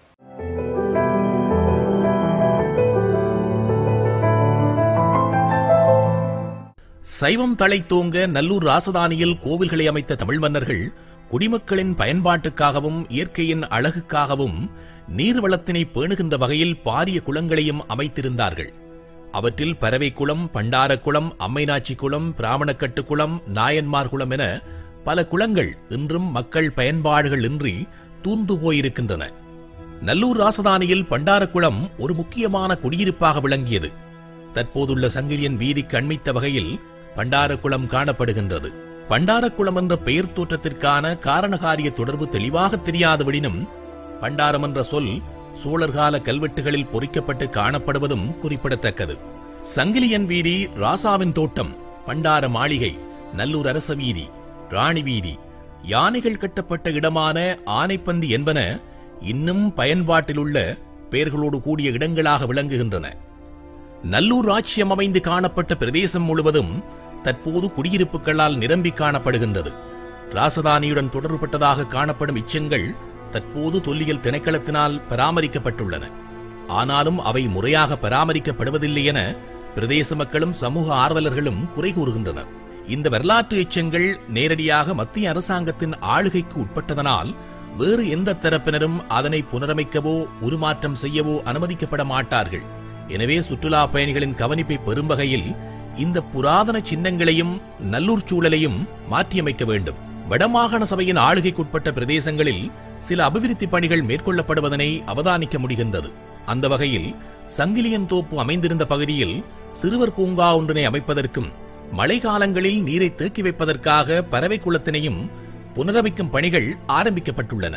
சைவம் தழைத்தோங்க நல்லூர் ராசதானியில் கோவில்களை அமைத்த தமிழ் மன்னர்கள் குடிமக்களின் பயன்பாட்டுக்காகவும் இயற்கையின் அழகுக்காகவும் நீர்வளத்தினை பேணுகின்ற வகையில் பாரிய குளங்களையும் அமைத்திருந்தார்கள் அவற்றில் பறவை குளம் பண்டார குளம் அம்மைநாச்சி குளம் பிராமணக்கட்டு குளம் நாயன்மார் குளம் என பல குளங்கள் இன்றும் மக்கள் பயன்பாடுகள் இன்றி தூர்ந்து போயிருக்கின்றன நல்லூர் ராசதானியில் பண்டாரக்குளம் ஒரு முக்கியமான குடியிருப்பாக விளங்கியது தற்போதுள்ள சங்கிலியன் வீதிக்கு அண்மித்த வகையில் பண்டாரக்குளம் காணப்படுகின்றது பண்டாரக்குளம் என்ற பெயர் தோற்றத்திற்கான காரணகாரிய தொடர்பு தெளிவாக தெரியாதவிடினும் பண்டாரம் என்ற சொல் சோழர்கால கல்வெட்டுகளில் பொறிக்கப்பட்டு காணப்படுவதும் குறிப்பிடத்தக்கது சங்கிலியன் வீதி ராசாவின் தோட்டம் பண்டார மாளிகை நல்லூர் அரச வீதி ராணி வீதி யானைகள் கட்டப்பட்ட இடமான ஆனைப்பந்தி என்பன இன்னும் பயன்பாட்டிலுள்ள பெயர்களோடு கூடிய இடங்களாக விளங்குகின்றன நல்லூர் ராச்சியம் அமைந்து காணப்பட்ட பிரதேசம் முழுவதும் தற்போது குடியிருப்புகளால் நிரம்பி காணப்படுகின்றது ராசதானியுடன் தொடர்புபட்டதாக காணப்படும் இச்சங்கள் தற்போது தொல்லியல் திணைக்களத்தினால் பராமரிக்கப்பட்டுள்ளன ஆனாலும் அவை முறையாக பராமரிக்கப்படுவதில்லை என பிரதேச மக்களும் சமூக ஆர்வலர்களும் குறை கூறுகின்றனர் இந்த வரலாற்று எச்சங்கள் நேரடியாக மத்திய அரசாங்கத்தின் ஆளுகைக்கு உட்பட்டதனால் வேறு எந்த தரப்பினரும் அதனை புனரமைக்கவோ உருமாற்றம் செய்யவோ அனுமதிக்கப்பட மாட்டார்கள் எனவே சுற்றுலா பயணிகளின் கவனிப்பை பெறும் வகையில் இந்த புராதன சின்னங்களையும் நல்லூர் சூழலையும் மாற்றியமைக்க வேண்டும் வடமாகாண சபையின் ஆளுகைக்குட்பட்ட பிரதேசங்களில் சில அபிவிருத்தி பணிகள் மேற்கொள்ளப்படுவதனை அவதானிக்க முடிகின்றது அந்த வகையில் சங்கிலியன் தோப்பு அமைந்திருந்த பகுதியில் சிறுவர் பூங்கா ஒன்றினை அமைப்பதற்கும் மழைக்காலங்களில் நீரை தேக்கி வைப்பதற்காக பறவை குளத்தினையும் புனரமைக்கும் பணிகள் ஆரம்பிக்கப்பட்டுள்ளன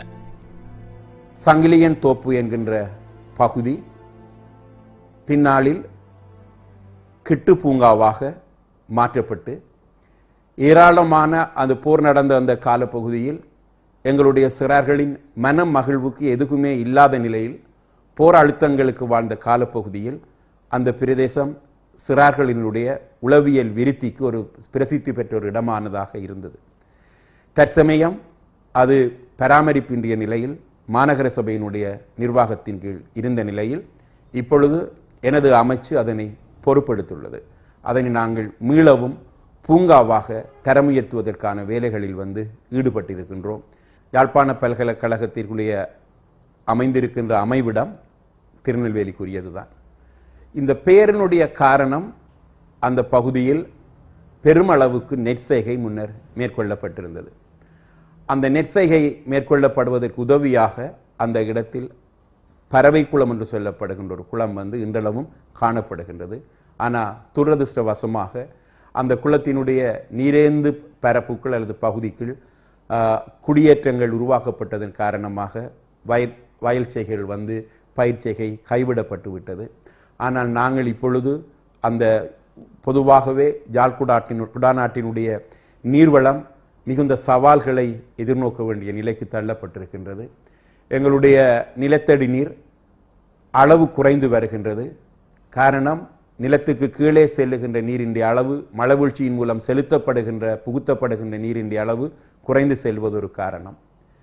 சங்கிலியன் தோப்பு என்கின்ற பகுதி பின்னாளில் கிட்டு பூங்காவாக மாற்றப்பட்டு ஏராளமான அந்த போர் நடந்த அந்த காலப்பகுதியில் எங்களுடைய சிறார்களின் மனம் மகிழ்வுக்கு எதுவுமே இல்லாத நிலையில் போர் அழுத்தங்களுக்கு வாழ்ந்த காலப்பகுதியில் அந்த பிரதேசம் சிறார்களினுடைய உளவியல் விருத்திக்கு ஒரு பிரசித்தி பெற்ற ஒரு இடமானதாக இருந்தது தற்சமயம் அது பராமரிப்பின்றிய நிலையில் மாநகர சபையினுடைய நிர்வாகத்தின் கீழ் இருந்த நிலையில் இப்பொழுது எனது அமைச்சு அதனை பொறுப்பெடுத்துள்ளது அதனை நாங்கள் மீளவும் பூங்காவாக தரமுயர்த்துவதற்கான வேலைகளில் வந்து ஈடுபட்டிருக்கின்றோம் யாழ்ப்பாண பல்கலைக்கழகத்திற்குரிய அமைந்திருக்கின்ற அமைவிடம் திருநெல்வேலிக்குரியதுதான் இந்த பெயரினுடைய காரணம் அந்த பகுதியில் பெருமளவுக்கு நெற்செய்கை முன்னர் மேற்கொள்ளப்பட்டிருந்தது அந்த நெற்செய்கை மேற்கொள்ளப்படுவதற்கு உதவியாக அந்த இடத்தில் பறவை குளம் என்று சொல்லப்படுகின்ற ஒரு குளம் வந்து இன்றளவும் காணப்படுகின்றது ஆனால் துரதிருஷ்டவசமாக அந்த குளத்தினுடைய நீரேந்து பரப்புக்குள் அல்லது பகுதிக்குள் ஆஹ், குடியேற்றங்கள் உருவாக்கப்பட்டதன் காரணமாக வயல் வயல் செய்கைகள் வந்து பயிர் செய்கை கைவிடப்பட்டு விட்டது ஆனால் நாங்கள் இப்பொழுது அந்த பொதுவாகவே ஜாழ்குடாட்டின் குடாநாட்டினுடைய நீர்வளம் மிகுந்த சவால்களை எதிர்நோக்க வேண்டிய நிலைக்கு தள்ளப்பட்டிருக்கின்றது எங்களுடைய நிலத்தடி நீர் அளவு குறைந்து வருகின்றது காரணம் நிலத்துக்கு கீழே செல்லுகின்ற நீரின் அளவு மழைவீழ்ச்சியின் மூலம் செலுத்தப்படுகின்ற புகுத்தப்படுகின்ற நீரின் அளவு குறைந்து செல்வது ஒரு காரணம்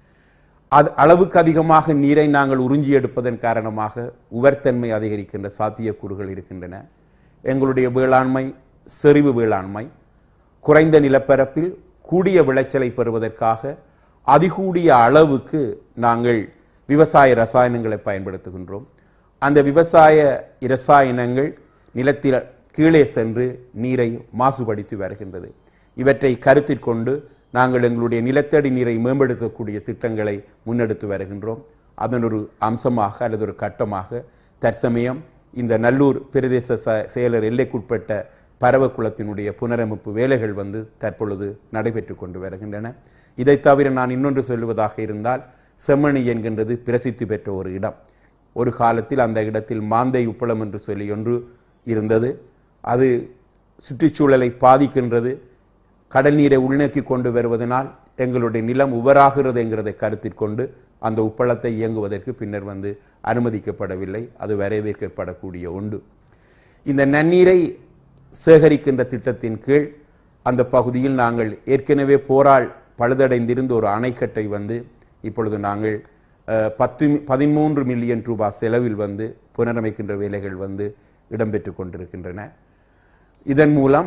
அது அளவுக்கு அதிகமாக நீரை நாங்கள் உறிஞ்சி எடுப்பதன் காரணமாக உவர்த்தன்மை அதிகரிக்கின்ற சாத்தியக்கூறுகள் இருக்கின்றன எங்களுடைய வேளாண்மை செறிவு வேளாண்மை குறைந்த நிலப்பரப்பில் கூடிய விளைச்சலை பெறுவதற்காக அதிகூடிய அளவுக்கு நாங்கள் விவசாய ரசாயனங்களை பயன்படுத்துகின்றோம் அந்த விவசாய இரசாயனங்கள் நிலத்தில் கீழே சென்று நீரை மாசுபடுத்தி வருகின்றது இவற்றை கருத்தில் கொண்டு நாங்கள் எங்களுடைய நிலத்தடி நீரை மேம்படுத்தக்கூடிய திட்டங்களை முன்னெடுத்து வருகின்றோம் அதன் ஒரு அம்சமாக அல்லது ஒரு கட்டமாக தற்சமயம் இந்த நல்லூர் பிரதேச ச- செயலர் எல்லைக்குட்பட்ட பறவக்குளத்தினுடைய புனரமைப்பு வேலைகள் வந்து தற்பொழுது நடைபெற்று கொண்டு வருகின்றன இதை தவிர நான் இன்னொன்று சொல்லுவதாக இருந்தால் செம்மணி என்கின்றது பிரசித்தி பெற்ற ஒரு இடம் ஒரு காலத்தில் அந்த இடத்தில் மாந்தை உப்பளம் என்று சொல்லி ஒன்று இருந்தது அது சுற்றுச்சூழலை பாதிக்கின்றது கடல் நீரை உள்நோக்கி கொண்டு வருவதனால் எங்களுடைய நிலம் உவராகிறது என்கிறதை கருத்தில் கொண்டு அந்த உப்பளத்தை இயங்குவதற்கு பின்னர் வந்து அனுமதிக்கப்படவில்லை அது வரவேற்கப்படக்கூடிய ஒன்று இந்த நன்னீரை சேகரிக்கின்ற திட்டத்தின் கீழ் அந்த பகுதியில் நாங்கள் ஏற்கனவே போரால் பழுதடைந்திருந்த ஒரு அணைக்கட்டை வந்து இப்பொழுது நாங்கள் அஹ், பத்து மி- பதிமூன்று மில்லியன் ரூபாய் செலவில் வந்து புனரமைக்கின்ற வேலைகள் வந்து இடம்பெற்று கொண்டிருக்கின்றன இதன் மூலம்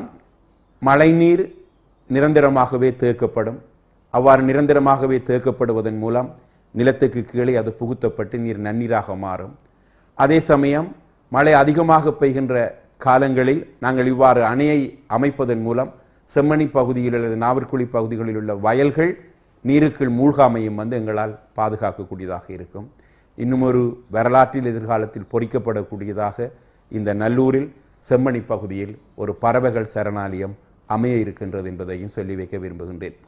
மழைநீர் நிரந்தரமாகவே தேக்கப்படும் அவ்வாறு நிரந்தரமாகவே தேக்கப்படுவதன் மூலம் நிலத்துக்கு கீழே அது புகுத்தப்பட்டு நீர் நன்னீராக மாறும் அதே சமயம் மழை அதிகமாக பெய்கின்ற காலங்களில் நாங்கள் இவ்வாறு அணையை அமைப்பதன் மூலம் செம்மணி பகுதியில் அல்லது நாவற்குழி பகுதிகளில் உள்ள வயல்கள் நீருக்குள் மூழ்காமையும் வந்து எங்களால் பாதுகாக்கக்கூடியதாக இருக்கும் இன்னும் ஒரு வரலாற்றில் எதிர்காலத்தில் பொறிக்கப்படக்கூடியதாக இந்த நல்லூரில் செம்மணி பகுதியில் ஒரு பறவைகள் சரணாலயம் அமைய இருக்கின்றது என்பதையும் சொல்லி வைக்க விரும்புகின்றேன்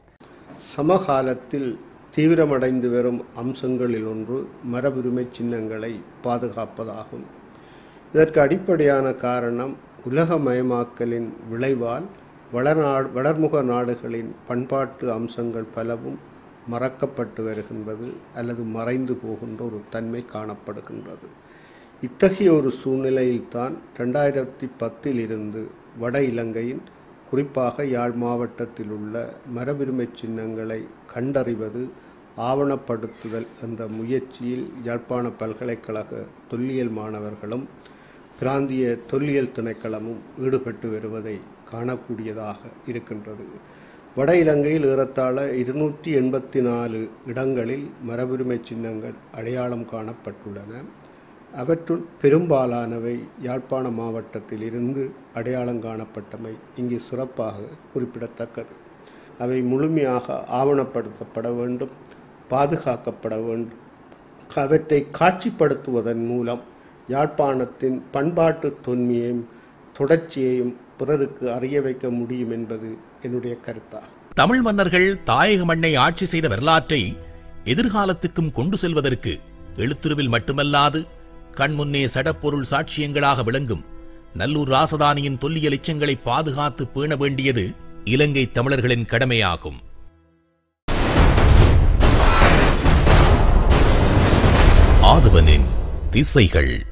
சமகாலத்தில் தீவிரமடைந்து வரும் அம்சங்களில் ஒன்று மரபுரிமை சின்னங்களை பாதுகாப்பதாகும் இதற்கு அடிப்படையான காரணம் உலகமயமாக்கலின் விளைவால் வளநா வளர்முக நாடுகளின் பண்பாட்டு அம்சங்கள் பலவும் மறக்கப்பட்டு வருகின்றது அல்லது மறைந்து போகின்ற ஒரு தன்மை காணப்படுகின்றது இத்தகைய ஒரு சூழ்நிலையில்தான் ரெண்டாயிரத்தி பத்தில் இருந்து வட இலங்கையின் குறிப்பாக யாழ் மாவட்டத்தில் உள்ள மரபுரிமை சின்னங்களை கண்டறிவது ஆவணப்படுத்துதல் என்ற முயற்சியில் யாழ்ப்பாண பல்கலைக்கழக தொல்லியல் மாணவர்களும் பிராந்திய தொல்லியல் திணைக்களமும் ஈடுபட்டு வருவதை காணக்கூடியதாக இருக்கின்றது வட இலங்கையில் ஏறத்தாழ இருநூற்றி எண்பத்தி நாலு இடங்களில் மரபுரிமை சின்னங்கள் அடையாளம் காணப்பட்டுள்ளன அவற்றுள் பெரும்பாலானவை யாழ்ப்பாண மாவட்டத்தில் இருந்து அடையாளம் காணப்பட்டமை இங்கு சிறப்பாக குறிப்பிடத்தக்கது அவை முழுமையாக ஆவணப்படுத்தப்பட வேண்டும் பாதுகாக்கப்பட வேண்டும் அவற்றை காட்சிப்படுத்துவதன் மூலம் யாழ்ப்பாணத்தின் பண்பாட்டு தொன்மையையும் தொடர்ச்சியையும் பிறருக்கு அறிய வைக்க முடியும் என்பது என்னுடைய கருத்தாகும் தமிழ் மன்னர்கள் தாயக மண்ணை ஆட்சி செய்த வரலாற்றை எதிர்காலத்துக்கும் கொண்டு செல்வதற்கு எழுத்துருவில் மட்டுமல்லாது கண்முன்னே சடப்பொருள் சாட்சியங்களாக விளங்கும் நல்லூர் ராசதானியின் தொல்லியல் எச்சங்களை பாதுகாத்து பேண வேண்டியது இலங்கை தமிழர்களின் கடமையாகும் ஆதவனின் திசைகள்